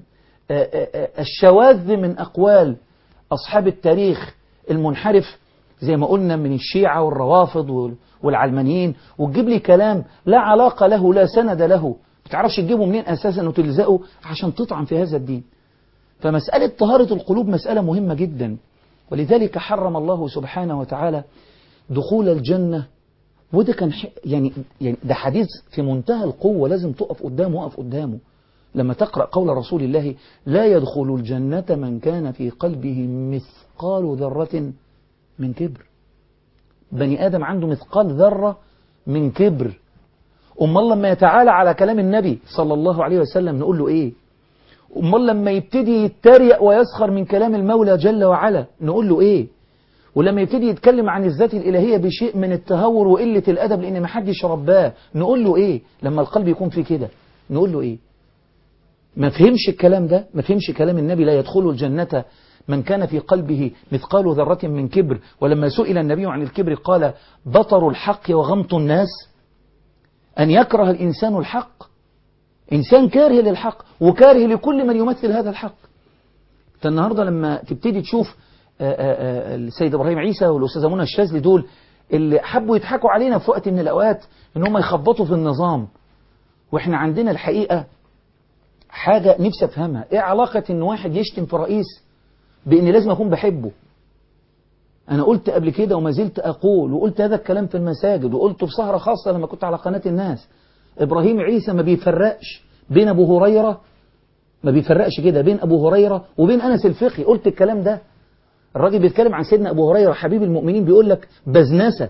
Speaker 2: الشواذ من اقوال اصحاب التاريخ المنحرف زي ما قلنا من الشيعة والروافض والعلمانيين وتجيب لي كلام لا علاقة له لا سند له بتعرفش تجيبه منين أساسا وتلزقه عشان تطعن في هذا الدين فمسألة طهارة القلوب مسألة مهمة جدا ولذلك حرم الله سبحانه وتعالى دخول الجنة وده كان يعني يعني ده حديث في منتهى القوة لازم تقف قدامه وقف قدامه لما تقرأ قول رسول الله لا يدخل الجنة من كان في قلبه مثقال ذرة من كبر بني آدم عنده مثقال ذرة من كبر أمال لما يتعالى على كلام النبي صلى الله عليه وسلم نقول له إيه أمال لما يبتدي يتريق ويسخر من كلام المولى جل وعلا نقول له إيه ولما يبتدي يتكلم عن الذات الإلهية بشيء من التهور وقلة الأدب لأن ما حدش رباه نقول له إيه لما القلب يكون فيه كده نقول له إيه ما فهمش الكلام ده ما فهمش كلام النبي لا يدخل الجنة من كان في قلبه مثقال ذرة من كبر ولما سئل النبي عن الكبر قال بطر الحق وغمط الناس أن يكره الإنسان الحق إنسان كاره للحق وكاره لكل من يمثل هذا الحق فالنهاردة لما تبتدي تشوف السيد إبراهيم عيسى والأستاذة منى الشاذلي دول اللي حبوا يضحكوا علينا في وقت من الأوقات إن هم يخبطوا في النظام وإحنا عندنا الحقيقة حاجة نفسي أفهمها إيه علاقة إن واحد يشتم في رئيس بإن لازم أكون بحبه أنا قلت قبل كده وما زلت أقول وقلت هذا الكلام في المساجد وقلته في سهرة خاصة لما كنت على قناة الناس إبراهيم عيسى ما بيفرقش بين أبو هريرة ما بيفرقش كده بين أبو هريرة وبين أنس الفقي قلت الكلام ده الراجل بيتكلم عن سيدنا أبو هريرة حبيب المؤمنين بيقول لك بزنسة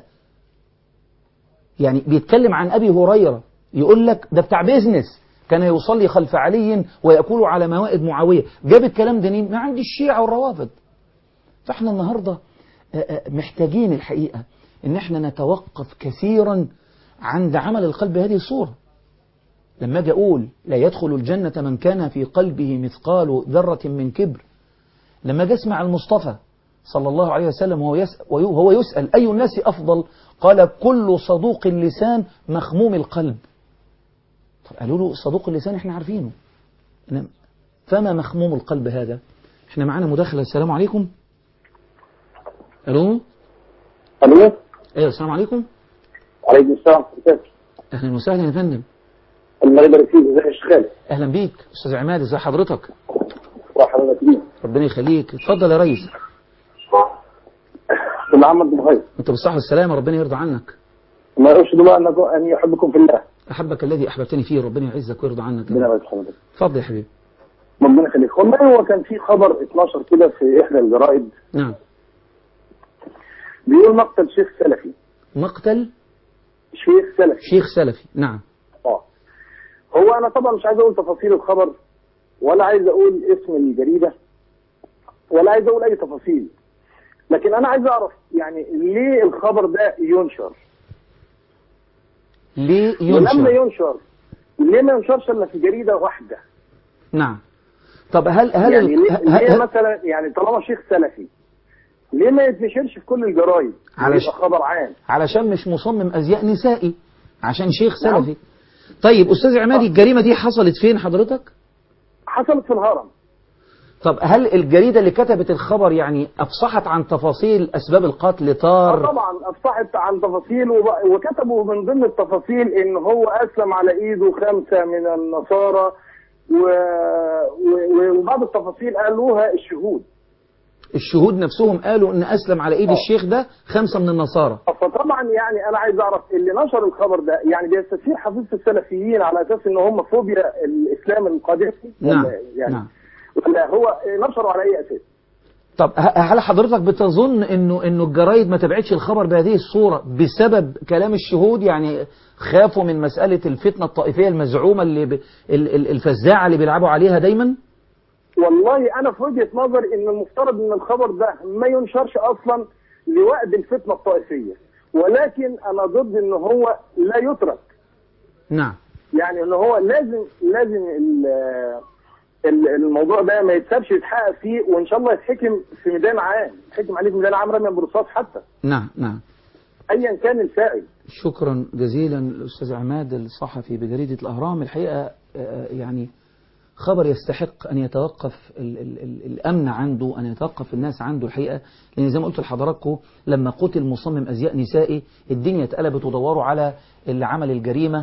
Speaker 2: يعني بيتكلم عن أبي هريرة يقول لك ده بتاع بيزنس كان يصلي خلف علي ويأكل على موائد معاوية جاب الكلام ده مين؟ ما عند الشيعة والروافض فاحنا النهاردة محتاجين الحقيقة ان احنا نتوقف كثيرا عند عمل القلب بهذه الصورة لما اجي اقول لا يدخل الجنة من كان في قلبه مثقال ذرة من كبر لما اجي اسمع المصطفى صلى الله عليه وسلم وهو يسأل, وهو يسأل أي الناس أفضل قال كل صدوق اللسان مخموم القلب طب قالوا له صدوق اللسان احنا عارفينه فما مخموم القلب هذا احنا معانا مداخلة السلام عليكم الو
Speaker 3: الو
Speaker 2: ايوه السلام عليكم
Speaker 3: وعليكم السلام ورحمه
Speaker 2: اهلا وسهلا يا فندم
Speaker 3: الله يبارك فيك ازيك يا شيخ خالد
Speaker 2: اهلا بيك استاذ عماد ازي حضرتك
Speaker 3: وحضرتك مين
Speaker 2: ربنا يخليك اتفضل يا ريس
Speaker 3: استاذ محمد بن خير
Speaker 2: انت بالصحه والسلامه ربنا يرضى عنك
Speaker 3: ما ارشد الله انكم ان يحبكم في الله
Speaker 2: احبك الذي احببتني فيه ربنا يعزك ويرضى عنك
Speaker 3: ربنا يبارك حضرتك
Speaker 2: اتفضل يا حبيبي
Speaker 3: ربنا يخليك والله هو كان في خبر 12 كده في احدى الجرائد
Speaker 2: نعم
Speaker 3: بيقول مقتل شيخ سلفي
Speaker 2: مقتل
Speaker 3: شيخ سلفي
Speaker 2: شيخ سلفي نعم
Speaker 3: اه هو انا طبعا مش عايز اقول تفاصيل الخبر ولا عايز اقول اسم الجريده ولا عايز اقول اي تفاصيل لكن انا عايز اعرف يعني ليه الخبر ده ينشر
Speaker 2: ليه
Speaker 3: ولما
Speaker 2: ينشر
Speaker 3: ينشر ليه ما ينشرش الا في جريده واحده
Speaker 2: نعم طب هل هل
Speaker 3: يعني
Speaker 2: ال-
Speaker 3: ليه,
Speaker 2: ه-
Speaker 3: ليه
Speaker 2: ه-
Speaker 3: مثلا يعني طالما شيخ سلفي ليه ما يتنشرش في كل الجرايد
Speaker 2: علش-
Speaker 3: يبقى خبر عام
Speaker 2: علشان مش مصمم ازياء نسائي عشان شيخ
Speaker 3: نعم.
Speaker 2: سلفي طيب استاذ عمادي الجريمه دي حصلت فين حضرتك
Speaker 3: حصلت في الهرم
Speaker 2: طب هل الجريده اللي كتبت الخبر يعني افصحت عن تفاصيل اسباب القتل
Speaker 3: آه
Speaker 2: طار
Speaker 3: طبعا افصحت عن تفاصيل وب- وكتبوا من ضمن التفاصيل ان هو اسلم على ايده خمسه من النصارى و... و... وبعض التفاصيل قالوها الشهود
Speaker 2: الشهود نفسهم قالوا ان اسلم على ايد
Speaker 3: آه.
Speaker 2: الشيخ ده خمسه من النصارى
Speaker 3: فطبعا يعني انا عايز اعرف اللي نشر الخبر ده يعني بيستثير حفيظه السلفيين على اساس ان هم فوبيا الاسلام القادسي
Speaker 2: نعم
Speaker 3: ولا يعني
Speaker 2: نعم
Speaker 3: ولا هو نشروا على اي اساس؟
Speaker 2: طب ه- هل حضرتك بتظن انه انه الجرايد ما تبعتش الخبر بهذه الصوره بسبب كلام الشهود يعني خافوا من مساله الفتنه الطائفيه المزعومه اللي ب... ال- ال- الفزاعه اللي بيلعبوا عليها دايما
Speaker 3: والله انا في وجهه نظري ان المفترض ان الخبر ده ما ينشرش اصلا لوقت الفتنه الطائفيه ولكن انا ضد ان هو لا يترك
Speaker 2: نعم
Speaker 3: يعني ان هو لازم لازم ال- ال- الموضوع ده ما يتسابش يتحقق فيه وان شاء الله يتحكم في ميدان عام يتحكم عليه في ميدان عام رميا بالرصاص حتى
Speaker 2: نعم نعم
Speaker 3: ايا كان الفاعل
Speaker 2: شكرا جزيلا الأستاذ عماد الصحفي بجريدة الأهرام الحقيقة آه، يعني خبر يستحق أن يتوقف ال ال ال الأمن عنده أن يتوقف الناس عنده الحقيقة لأن زي ما قلت لحضراتكم لما قتل مصمم أزياء نسائي الدنيا اتقلبت ودوروا على اللي عمل الجريمة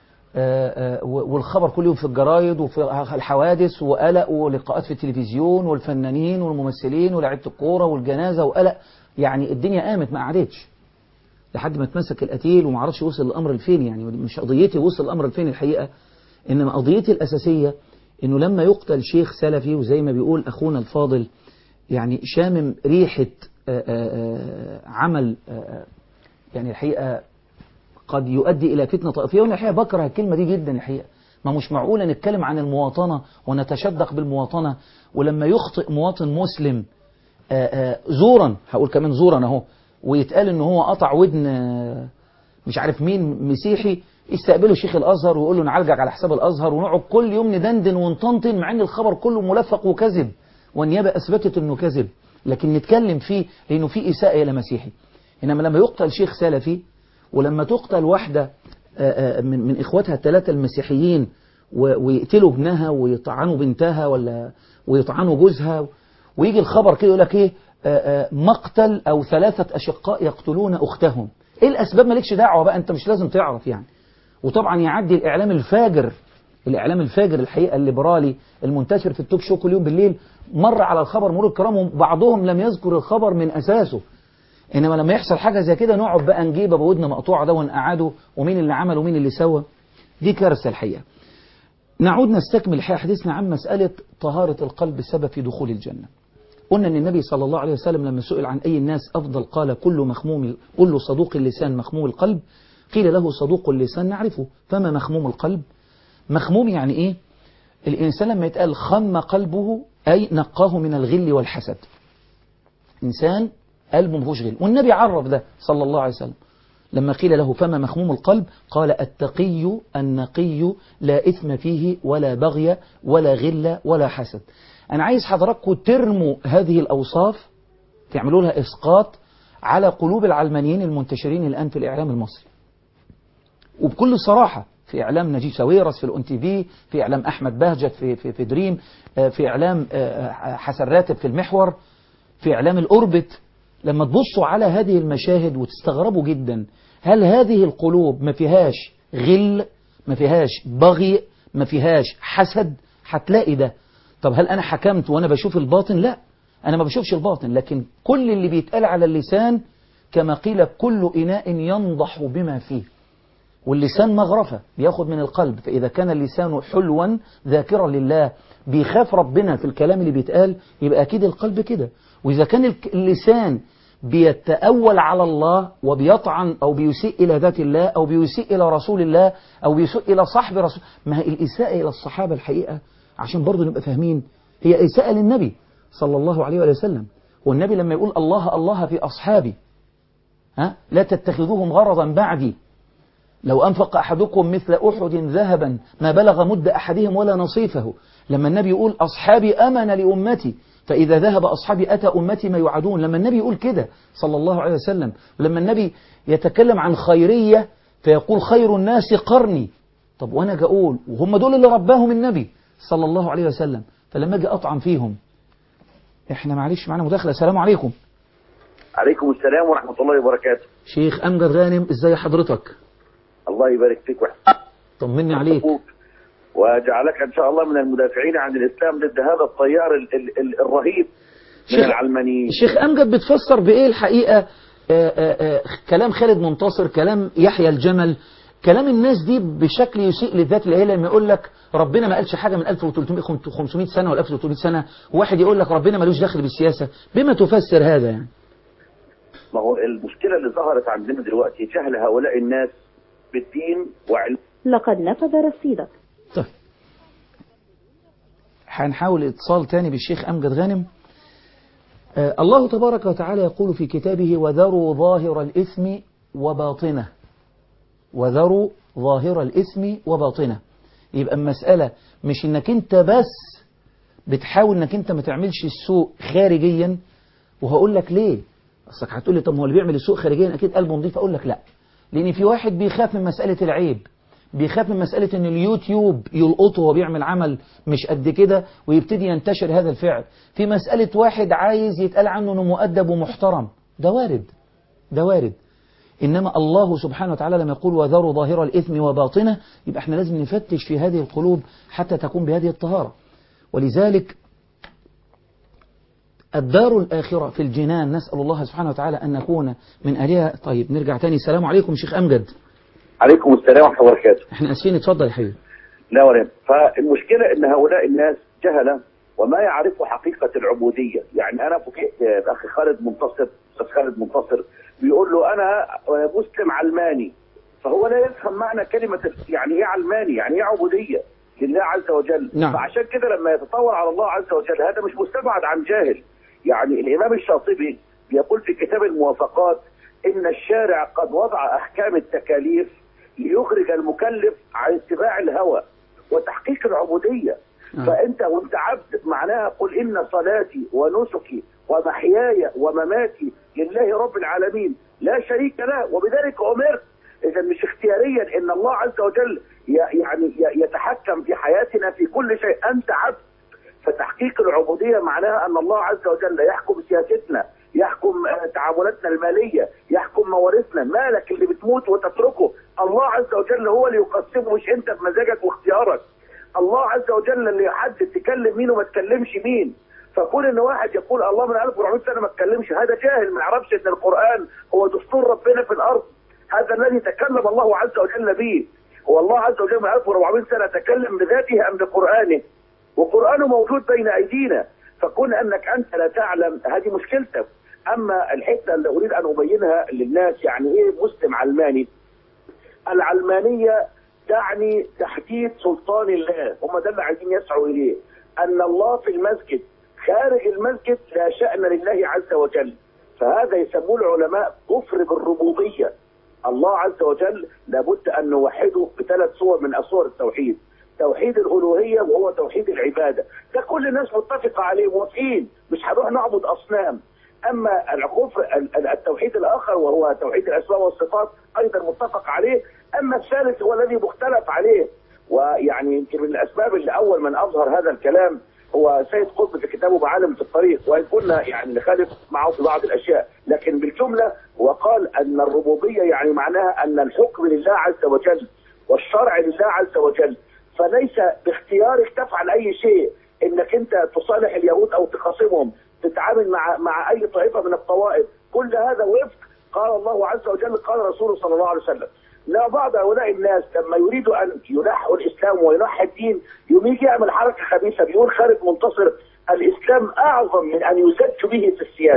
Speaker 2: آه، آه، والخبر كل يوم في الجرايد وفي الحوادث وقلق ولقاءات في التلفزيون والفنانين والممثلين ولاعيبة الكورة والجنازة وقلق يعني الدنيا قامت ما قعدتش لحد ما اتمسك القتيل وما عرفش يوصل الامر لفين يعني مش قضيتي وصل الامر لفين الحقيقه انما قضيتي الاساسيه انه لما يقتل شيخ سلفي وزي ما بيقول اخونا الفاضل يعني شامم ريحه آآ آآ عمل آآ يعني الحقيقه قد يؤدي الى فتنه طائفيه وانا الحقيقه بكره الكلمه دي جدا الحقيقه ما مش معقوله نتكلم عن المواطنه ونتشدق بالمواطنه ولما يخطئ مواطن مسلم آآ آآ زورا هقول كمان زورا اهو ويتقال ان هو قطع ودن آه، مش عارف مين مسيحي يستقبله شيخ الازهر ويقول له نعالجك على حساب الازهر ونقعد كل يوم ندندن ونطنطن مع ان الخبر كله ملفق وكذب والنيابه اثبتت انه كذب لكن نتكلم فيه لانه في اساءه الى مسيحي انما لما يقتل شيخ سلفي ولما تقتل واحده آه، آه، من من اخواتها الثلاثه المسيحيين و- ويقتلوا ابنها ويطعنوا بنتها ولا ويطعنوا جوزها ويجي الخبر كده يقول لك ايه آه، آه، مقتل او ثلاثه اشقاء يقتلون اختهم ايه الاسباب مالكش دعوه بقى انت مش لازم تعرف يعني وطبعا يعدي الاعلام الفاجر الاعلام الفاجر الحقيقه الليبرالي المنتشر في التوك شو كل يوم بالليل مر على الخبر مرور الكرام وبعضهم لم يذكر الخبر من اساسه انما لما يحصل حاجه زي كده نقعد بقى نجيب ابو ودن مقطوعه ده ونقعده ومين اللي عمل ومين اللي سوى دي كارثه الحقيقه نعود نستكمل الحقيقة حديثنا عن مسألة طهارة القلب سبب في دخول الجنة قلنا أن النبي صلى الله عليه وسلم لما سئل عن أي الناس أفضل قال كل مخموم كل صدوق اللسان مخموم القلب قيل له صدوق اللسان نعرفه فما مخموم القلب مخموم يعني إيه الإنسان لما يتقال خم قلبه أي نقاه من الغل والحسد إنسان قلبه مفهوش غل والنبي عرف ده صلى الله عليه وسلم لما قيل له فما مخموم القلب قال التقي النقي لا إثم فيه ولا بغي ولا غل ولا حسد أنا عايز حضراتكم ترموا هذه الأوصاف تعملوا لها إسقاط على قلوب العلمانيين المنتشرين الآن في الإعلام المصري وبكل صراحة في إعلام نجيب ساويرس في الأون تي في في إعلام أحمد بهجت في, في, في دريم في إعلام حسن راتب في المحور في إعلام الأوربت لما تبصوا على هذه المشاهد وتستغربوا جدا هل هذه القلوب ما فيهاش غل ما فيهاش بغي ما فيهاش حسد هتلاقي ده طب هل أنا حكمت وأنا بشوف الباطن لا أنا ما بشوفش الباطن لكن كل اللي بيتقال على اللسان كما قيل كل إناء ينضح بما فيه واللسان مغرفة بياخد من القلب فإذا كان اللسان حلوا ذاكرا لله بيخاف ربنا في الكلام اللي بيتقال يبقى أكيد القلب كده وإذا كان اللسان بيتأول على الله وبيطعن أو بيسيء إلى ذات الله أو بيسيء إلى رسول الله أو بيسيء إلى صحب رسول ما هي الإساءة إلى الصحابة الحقيقة عشان برضو نبقى فاهمين هي إساءة للنبي صلى الله عليه وآله وسلم والنبي لما يقول الله الله في أصحابي ها لا تتخذوهم غرضا بعدي لو أنفق أحدكم مثل أحد ذهبا ما بلغ مد أحدهم ولا نصيفه لما النبي يقول أصحابي أمن لأمتي فإذا ذهب أصحابي أتى أمتي ما يوعدون لما النبي يقول كده صلى الله عليه وسلم لما النبي يتكلم عن خيرية فيقول خير الناس قرني طب وأنا أجي أقول وهم دول اللي رباهم النبي صلى الله عليه وسلم فلما أجي أطعن فيهم إحنا معلش معنا مداخلة السلام عليكم
Speaker 4: عليكم السلام ورحمة الله وبركاته
Speaker 2: شيخ أمجد غانم إزاي حضرتك
Speaker 4: الله يبارك فيك ويحفظك
Speaker 2: طمني عليك
Speaker 4: وجعلك إن شاء الله من المدافعين عن الإسلام ضد هذا التيار ال ال ال الرهيب من
Speaker 2: شيخ-
Speaker 4: العلمانيين
Speaker 2: شيخ أمجد بتفسر بإيه الحقيقة آآ آآ كلام خالد منتصر كلام يحيى الجمل كلام الناس دي بشكل يسيء للذات الإلهية لما يقول لك ربنا ما قالش حاجة من 1300 500 سنة ولا 1300 سنة وواحد يقول لك ربنا ملوش دخل بالسياسة بما تفسر هذا يعني
Speaker 4: ما هو المشكلة اللي ظهرت عندنا دلوقتي جهل هؤلاء الناس بالدين وعلم
Speaker 5: لقد نفذ رصيدك
Speaker 2: طيب هنحاول اتصال تاني بالشيخ أمجد غانم آه الله تبارك وتعالى يقول في كتابه وذروا ظاهر الإثم وباطنه وذروا ظاهر الإثم وباطنه يبقى المسألة مش انك انت بس بتحاول انك انت ما تعملش السوء خارجيا وهقول لك ليه اصلك هتقول لي طب ما هو اللي بيعمل السوء خارجيا اكيد قلبه نضيف اقول لك لا لان في واحد بيخاف من مسألة العيب بيخاف من مسألة ان اليوتيوب يلقطه وهو بيعمل عمل مش قد كده ويبتدي ينتشر هذا الفعل في مسألة واحد عايز يتقال عنه انه مؤدب ومحترم ده وارد ده وارد إنما الله سبحانه وتعالى لما يقول وذروا ظاهر الإثم وباطنه يبقى احنا لازم نفتش في هذه القلوب حتى تكون بهذه الطهارة ولذلك الدار الآخرة في الجنان نسأل الله سبحانه وتعالى أن نكون من أهلها طيب نرجع تاني السلام عليكم شيخ أمجد
Speaker 4: عليكم السلام ورحمة الله وبركاته
Speaker 2: احنا أسفين اتفضل يا حبيبي
Speaker 4: لا ولا يهمك. فالمشكلة ان هؤلاء الناس جهلة وما يعرفوا حقيقة العبودية يعني انا فوجئت الاخ خالد منتصر استاذ خالد منتصر بيقول له انا مسلم علماني فهو لا يفهم معنى كلمة يعني ايه علماني يعني ايه عبودية لله عز وجل
Speaker 2: نعم.
Speaker 4: فعشان كده لما يتطور على الله عز وجل هذا مش مستبعد عن جاهل يعني الامام الشاطبي يقول في كتاب الموافقات ان الشارع قد وضع احكام التكاليف ليخرج المكلف عن اتباع الهوى وتحقيق العبودية
Speaker 2: آه.
Speaker 4: فأنت وأنت عبد معناها قل إن صلاتي ونسكي ومحياي ومماتي لله رب العالمين لا شريك له وبذلك أمرت إذا مش اختياريا إن الله عز وجل ي- يعني ي- يتحكم في حياتنا في كل شيء أنت عبد فتحقيق العبودية معناها أن الله عز وجل يحكم سياستنا يحكم آه، تعاملاتنا المالية يحكم موارثنا مالك اللي بتموت وتتركه الله عز وجل هو اللي يقسمه مش أنت بمزاجك واختيارك الله عز وجل اللي يحدد تكلم مين وما تكلمش مين فكون ان واحد يقول الله من 1400 سنه ما اتكلمش هذا جاهل ما يعرفش ان القران هو دستور ربنا في الارض هذا الذي تكلم الله عز وجل به هو الله عز وجل من 1400 سنه تكلم بذاته ام بقرانه وقرانه موجود بين ايدينا فكون انك انت لا تعلم هذه مشكلتك اما الحته اللي اريد ان ابينها للناس يعني ايه مسلم علماني العلمانية تعني تحديد سلطان الله هم ده اللي عايزين يسعوا إليه أن الله في المسجد خارج المسجد لا شأن لله عز وجل فهذا يسموه العلماء كفر بالربوبية الله عز وجل لابد أن نوحده بثلاث صور من أصور التوحيد توحيد الألوهية وهو توحيد العبادة ده كل الناس متفقة عليه موافقين مش هنروح نعبد أصنام اما الكفر ال- ال- التوحيد الاخر وهو توحيد الاسماء والصفات ايضا متفق عليه اما الثالث هو الذي مختلف عليه ويعني يمكن من الاسباب اللي اول من اظهر هذا الكلام هو سيد قطب في كتابه معالم في الطريق وان كنا يعني نخالف معه في بعض الاشياء لكن بالجمله هو قال ان الربوبيه يعني معناها ان الحكم لله عز وجل والشرع لله عز وجل فليس باختيارك تفعل اي شيء انك انت تصالح اليهود او تخاصمهم تتعامل مع مع اي طائفه من الطوائف كل هذا وفق قال الله عز وجل قال رسوله صلى الله عليه وسلم لا بعض هؤلاء الناس لما يريدوا ان ينحوا الاسلام وينحوا الدين يوم يجي يعمل حركه خبيثه بيقول خالد منتصر الاسلام اعظم من ان يزج به في السياسه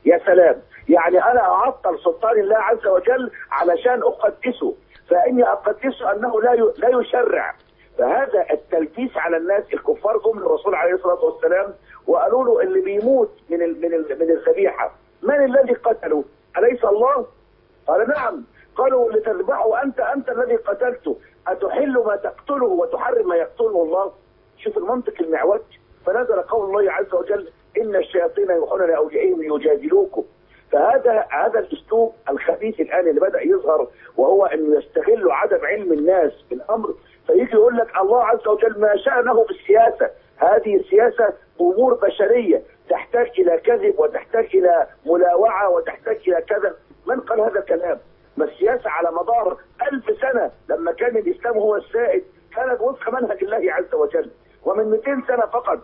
Speaker 4: يا سلام يعني انا اعطل سلطان الله عز وجل علشان اقدسه فاني اقدسه انه لا ي- لا يشرع فهذا التلبيس على الناس الكفار جم للرسول عليه الصلاه والسلام وقالوا له اللي بيموت من ال من ال من الذبيحه من الذي قتله؟ اليس الله؟ قال نعم قالوا لتذبحه انت انت الذي قتلته اتحل ما تقتله وتحرم ما يقتله الله شوف المنطق المعوج فنزل قول الله عز وجل ان الشياطين يوحون لاوليائهم ليجادلوكم فهذا هذا الاسلوب الخبيث الان اللي بدا يظهر وهو انه يستغل عدم علم الناس بالامر فيجي يقول لك الله عز وجل ما شانه بالسياسه هذه السياسه امور بشريه تحتاج الى كذب وتحتاج الى ملاوعه وتحتاج الى كذا من قال هذا الكلام؟ ما السياسه على مدار ألف سنه لما كان الاسلام هو السائد كانت وفق منهج الله عز وجل ومن 200 سنه فقط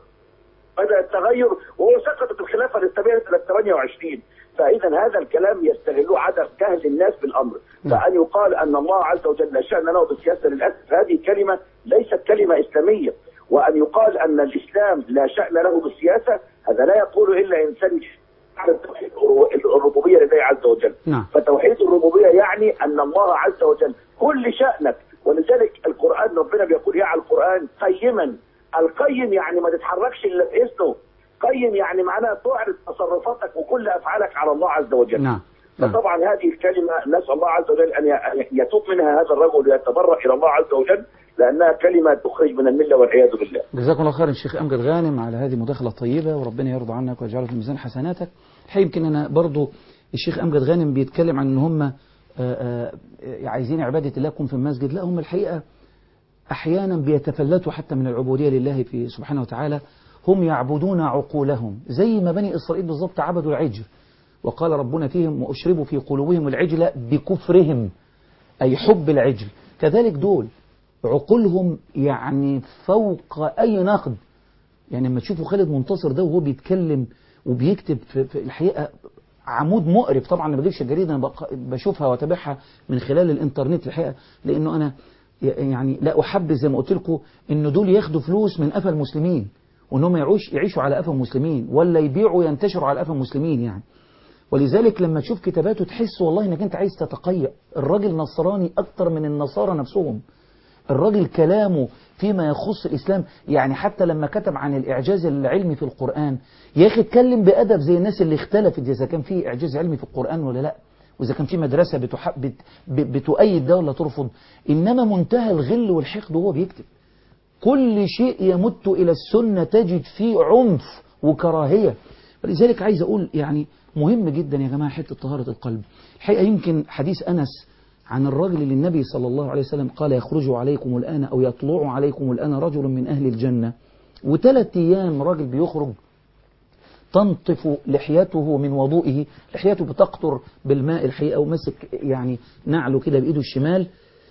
Speaker 4: بدا التغير وهو سقطت الخلافه الاسلاميه سنه 28 فاذا هذا الكلام يستغله عدم جهل الناس بالامر
Speaker 2: نعم.
Speaker 4: فان يقال ان الله عز وجل لا شان له بالسياسه للاسف هذه كلمه ليست كلمه اسلاميه وان يقال ان الاسلام لا شان له بالسياسه هذا لا يقول الا انسان يعرف توحيد الربوبيه لله عز وجل
Speaker 2: نعم.
Speaker 4: فتوحيد الربوبيه يعني ان الله عز وجل كل شانك ولذلك القران ربنا بيقول يا على القران قيما القيم يعني ما تتحركش الا باذنه قيم يعني معناها تعرض تصرفاتك وكل افعالك على الله عز وجل
Speaker 2: نعم نعم.
Speaker 4: فطبعا هذه الكلمه نسال الله عز وجل ان ي- يتوب منها هذا الرجل ويتبرأ الى الله عز وجل لانها كلمه تخرج من المله والعياذ بالله.
Speaker 2: جزاكم الله خير الشيخ أمجد غانم على هذه المداخلة الطيبة وربنا يرضى عنك ويجعله في ميزان حسناتك الحقيقة يمكن أنا برضو الشيخ أمجد غانم بيتكلم عن أن هم آه، آه، عايزين عبادة الله تكون في المسجد لا هم الحقيقة أحيانا بيتفلتوا حتى من العبودية لله في سبحانه وتعالى هم يعبدون عقولهم زي ما بني إسرائيل بالضبط عبدوا العجل وقال ربنا فيهم وأشربوا في قلوبهم العجل بكفرهم أي حب العجل كذلك دول عقولهم يعني فوق أي نقد يعني لما تشوفوا خالد منتصر ده وهو بيتكلم وبيكتب في, في الحقيقة عمود مقرف طبعا ما بجيبش الجريدة أنا بق- بشوفها واتابعها من خلال الإنترنت الحقيقة لأنه أنا ي- يعني لا أحب زي ما قلت لكم إن دول ياخدوا فلوس من قفا المسلمين وإنهم يعيش يعيشوا على قفا المسلمين ولا يبيعوا ينتشروا على قفا المسلمين يعني ولذلك لما تشوف كتاباته تحس والله انك انت عايز تتقيأ الراجل نصراني اكتر من النصارى نفسهم الراجل كلامه فيما يخص الإسلام يعني حتى لما كتب عن الإعجاز العلمي في القرآن يا أخي اتكلم بأدب زي الناس اللي اختلفت إذا كان في إعجاز علمي في القرآن ولا لا وإذا كان في مدرسة بتح... بت... ب- بتؤيد ده ولا ترفض إنما منتهى الغل والحقد وهو بيكتب كل شيء يمت إلى السنة تجد فيه عنف وكراهية ولذلك عايز أقول يعني مهم جدا يا جماعة حتة طهارة القلب الحقيقة يمكن حديث أنس عن الرجل اللي النبي صلى الله عليه وسلم قال يخرج عليكم الآن أو يطلع عليكم الآن رجل من أهل الجنة وثلاث أيام راجل بيخرج تنطف لحيته من وضوئه لحيته بتقطر بالماء الحقيقة ومسك يعني نعله كده بإيده الشمال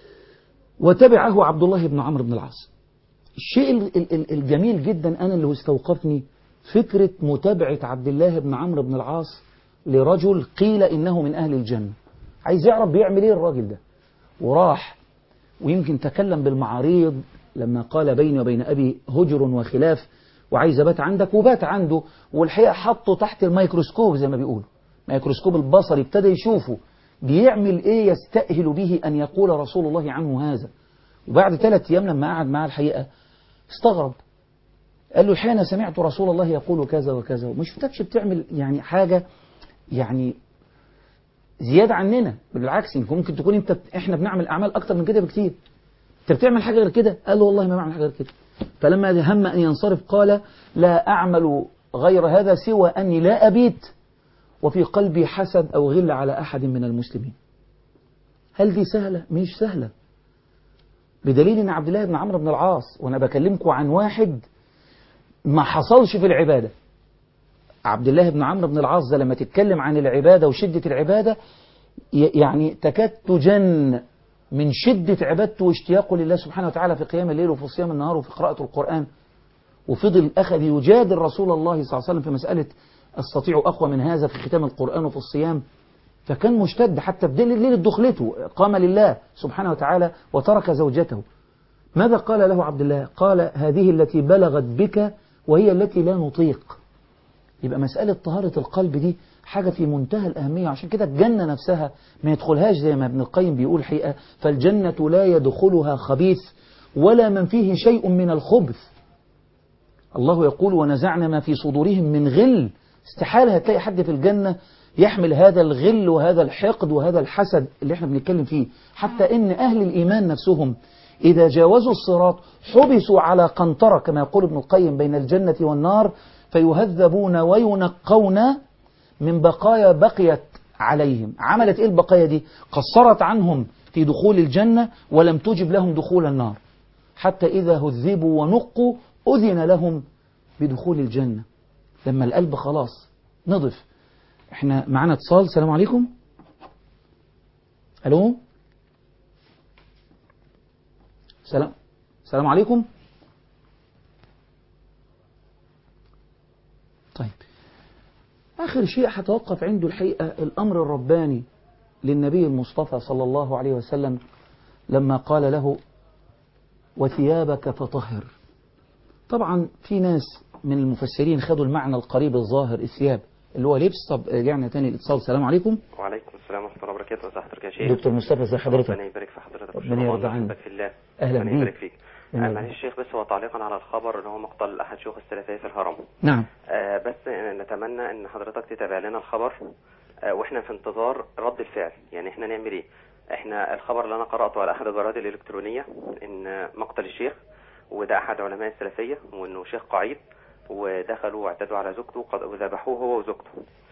Speaker 2: وتبعه عبد الله بن عمرو بن العاص الشيء ال- ال- ال- الجميل جدا أنا اللي استوقفني فكرة متابعة عبد الله بن عمرو بن العاص لرجل قيل إنه من أهل الجنة عايز يعرف بيعمل إيه الراجل ده وراح ويمكن تكلم بالمعاريض لما قال بيني وبين أبي هجر وخلاف وعايز أبات عندك وبات عنده والحقيقة حطه تحت الميكروسكوب زي ما بيقولوا ميكروسكوب البصري ابتدى يشوفه بيعمل إيه يستأهل به أن يقول رسول الله عنه هذا وبعد ثلاث أيام لما قعد معاه الحقيقة استغرب قال له الحقيقة أنا سمعت رسول الله يقول كذا وكذا وما شفتكش بتعمل يعني حاجة يعني زيادة عننا بالعكس يمكن ممكن تكون انت احنا بنعمل اعمال اكتر من كده بكتير انت بتعمل حاجة غير كده قال له والله ما بعمل حاجة غير كده فلما هم ان ينصرف قال لا اعمل غير هذا سوى اني لا ابيت وفي قلبي حسد او غل على احد من المسلمين هل دي سهلة مش سهلة بدليل ان عبد الله بن عمرو بن العاص وانا بكلمكم عن واحد ما حصلش في العبادة عبد الله بن عمرو بن العاص ده لما تتكلم عن العبادة وشدة العبادة ي- يعني تكاد تجن من شدة عبادته واشتياقه لله سبحانه وتعالى في قيام الليل وفي صيام النهار وفي قراءة القرآن وفضل أخذ يجادل رسول الله صلى الله عليه وسلم في مسألة استطيع أقوى من هذا في ختام القرآن وفي الصيام فكان مشتد حتى في ليلة دخلته قام لله سبحانه وتعالى وترك زوجته ماذا قال له عبد الله قال هذه التي بلغت بك وهي التي لا نطيق يبقى مسألة طهارة القلب دي حاجة في منتهى الأهمية عشان كده الجنة نفسها ما يدخلهاش زي ما ابن القيم بيقول حقيقة فالجنة لا يدخلها خبيث ولا من فيه شيء من الخبث الله يقول ونزعنا ما في صدورهم من غل استحالة هتلاقي حد في الجنة يحمل هذا الغل وهذا الحقد وهذا الحسد اللي احنا بنتكلم فيه حتى ان اهل الايمان نفسهم اذا جاوزوا الصراط حبسوا على قنطرة كما يقول ابن القيم بين الجنة والنار فيهذبون وينقون من بقايا بقيت عليهم عملت ايه البقايا دي قصرت عنهم في دخول الجنة ولم تجب لهم دخول النار حتى إذا هذبوا ونقوا أذن لهم بدخول الجنة لما القلب خلاص نضف احنا معنا اتصال السلام عليكم الو سلام السلام عليكم طيب آخر شيء هتوقف عنده الحقيقة الأمر الرباني للنبي المصطفى صلى الله عليه وسلم لما قال له وثيابك فطهر طبعا في ناس من المفسرين خدوا المعنى القريب الظاهر الثياب اللي هو لبس طب رجعنا تاني الاتصال السلام عليكم
Speaker 6: وعليكم السلام ورحمة الله وبركاته ازي حضرتك يا شيخ
Speaker 2: دكتور مصطفى ازي حضرتك
Speaker 6: ربنا يبارك في حضرتك
Speaker 2: ربنا يرضى عنك.
Speaker 6: عنك في الله
Speaker 2: أهلا
Speaker 6: ربنا
Speaker 2: بيك.
Speaker 6: يبارك فيك
Speaker 2: أهلا
Speaker 6: آه،
Speaker 2: بيك.
Speaker 6: معلش الشيخ بس هو تعليقا على الخبر اللي هو مقتل احد شيوخ السلفيه في الهرم
Speaker 2: نعم
Speaker 6: آه، بس نتمنى ان حضرتك تتابع لنا الخبر آه، واحنا في انتظار رد الفعل يعني احنا نعمل ايه احنا الخبر اللي انا قراته على احد الجرائد الالكترونيه ان مقتل الشيخ وده احد علماء السلفيه وانه شيخ قعيد ودخلوا واعتدوا على زوجته وقد- وذبحوه هو وزوجته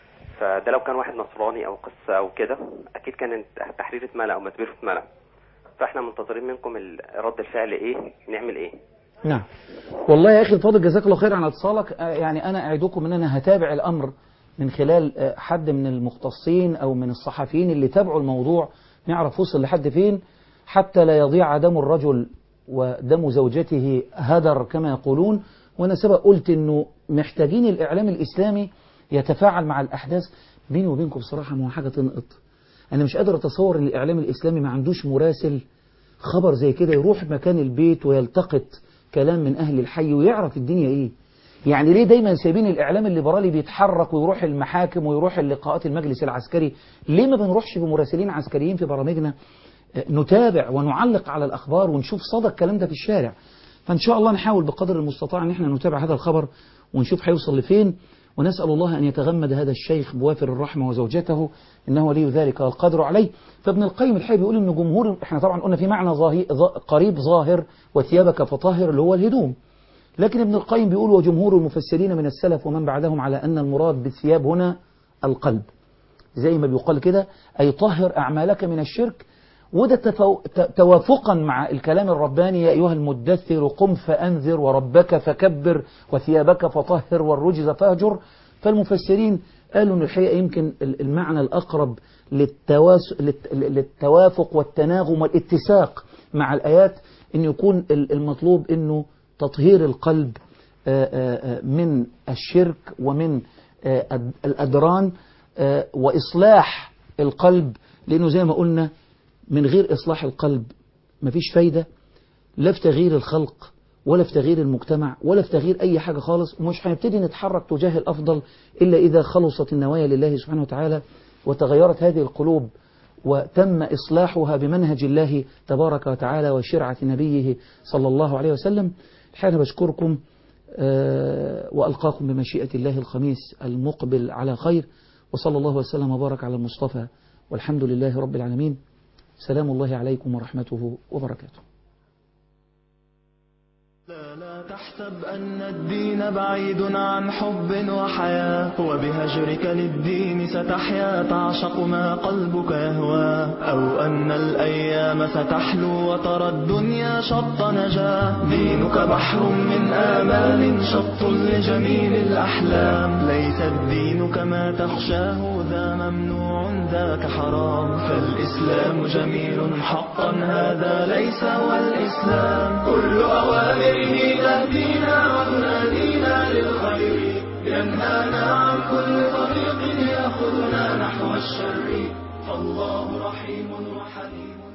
Speaker 6: فده لو كان واحد نصراني او قصه او كده اكيد كان التحرير اتملى او مسبير اتملى فاحنا منتظرين منكم ال- رد الفعل ايه نعمل ايه
Speaker 2: نعم والله يا أخي الفاضل جزاك الله خير عن اتصالك آه، يعني أنا أعدكم أن أنا هتابع الأمر من خلال آه، حد من المختصين أو من الصحفيين اللي تابعوا الموضوع نعرف وصل لحد فين حتى لا يضيع دم الرجل ودم زوجته هدر كما يقولون وأنا سبق قلت أنه محتاجين الإعلام الإسلامي يتفاعل مع الأحداث بيني وبينكم بصراحة ما هو حاجة تنقط أنا مش قادر أتصور أن الإعلام الإسلامي ما عندوش مراسل خبر زي كده يروح مكان البيت ويلتقط كلام من أهل الحي ويعرف الدنيا إيه يعني ليه دايما سايبين الإعلام الليبرالي بيتحرك ويروح المحاكم ويروح اللقاءات المجلس العسكري ليه ما بنروحش بمراسلين عسكريين في برامجنا آه، نتابع ونعلق على الأخبار ونشوف صدى الكلام ده في الشارع فإن شاء الله نحاول بقدر المستطاع أن احنا نتابع هذا الخبر ونشوف هيوصل لفين ونسأل الله أن يتغمد هذا الشيخ بوافر الرحمة وزوجته إنه ولي ذلك والقدر عليه فابن القيم الحقيقة بيقول إن جمهور إحنا طبعا قلنا في معنى ظاهي ظا- قريب ظاهر وثيابك فطهر اللي هو الهدوم لكن ابن القيم بيقول وجمهور المفسرين من السلف ومن بعدهم على أن المراد بالثياب هنا القلب زي ما بيقال كده أي طهر أعمالك من الشرك وده تفو... ت- توافقا مع الكلام الرباني يا أيها المدثر قم فأنذر وربك فكبر وثيابك فطهر والرجز فاهجر فالمفسرين قالوا أن الحقيقة يمكن ال- المعنى الأقرب للتواس... للت... للتوافق والتناغم والاتساق مع الآيات أن يكون ال- المطلوب أنه تطهير القلب آه، آه، آه، من الشرك ومن آه، الد- الأدران آه، وإصلاح القلب لأنه زي ما قلنا من غير إصلاح القلب مفيش فايدة لا في تغيير الخلق ولا في تغيير المجتمع ولا في تغيير أي حاجة خالص ومش هنبتدي نتحرك تجاه الأفضل إلا إذا خلصت النوايا لله سبحانه وتعالى وتغيرت هذه القلوب وتم إصلاحها بمنهج الله تبارك وتعالى وشرعة نبيه صلى الله عليه وسلم الحقيقة أنا بشكركم آه، وألقاكم بمشيئة الله الخميس المقبل على خير وصلى الله وسلم وبارك على المصطفى والحمد لله رب العالمين سلام الله عليكم ورحمته وبركاته
Speaker 1: لا لا تحسب أن الدين بعيد عن حب وحياة وبهجرك للدين ستحيا تعشق ما قلبك يهوى أو أن الأيام ستحلو وترى الدنيا شط نجاة دينك بحر من آمال شط لجميل الأحلام ليس الدين كما تخشاه ذا ممنوع ذاك حرام فالإسلام جميل حقا هذا ليس هو الإسلام كل أوامره تهدينا وتنادينا للخير ينهانا عن كل طريق يأخذنا نحو الشر فالله رحيم وحليم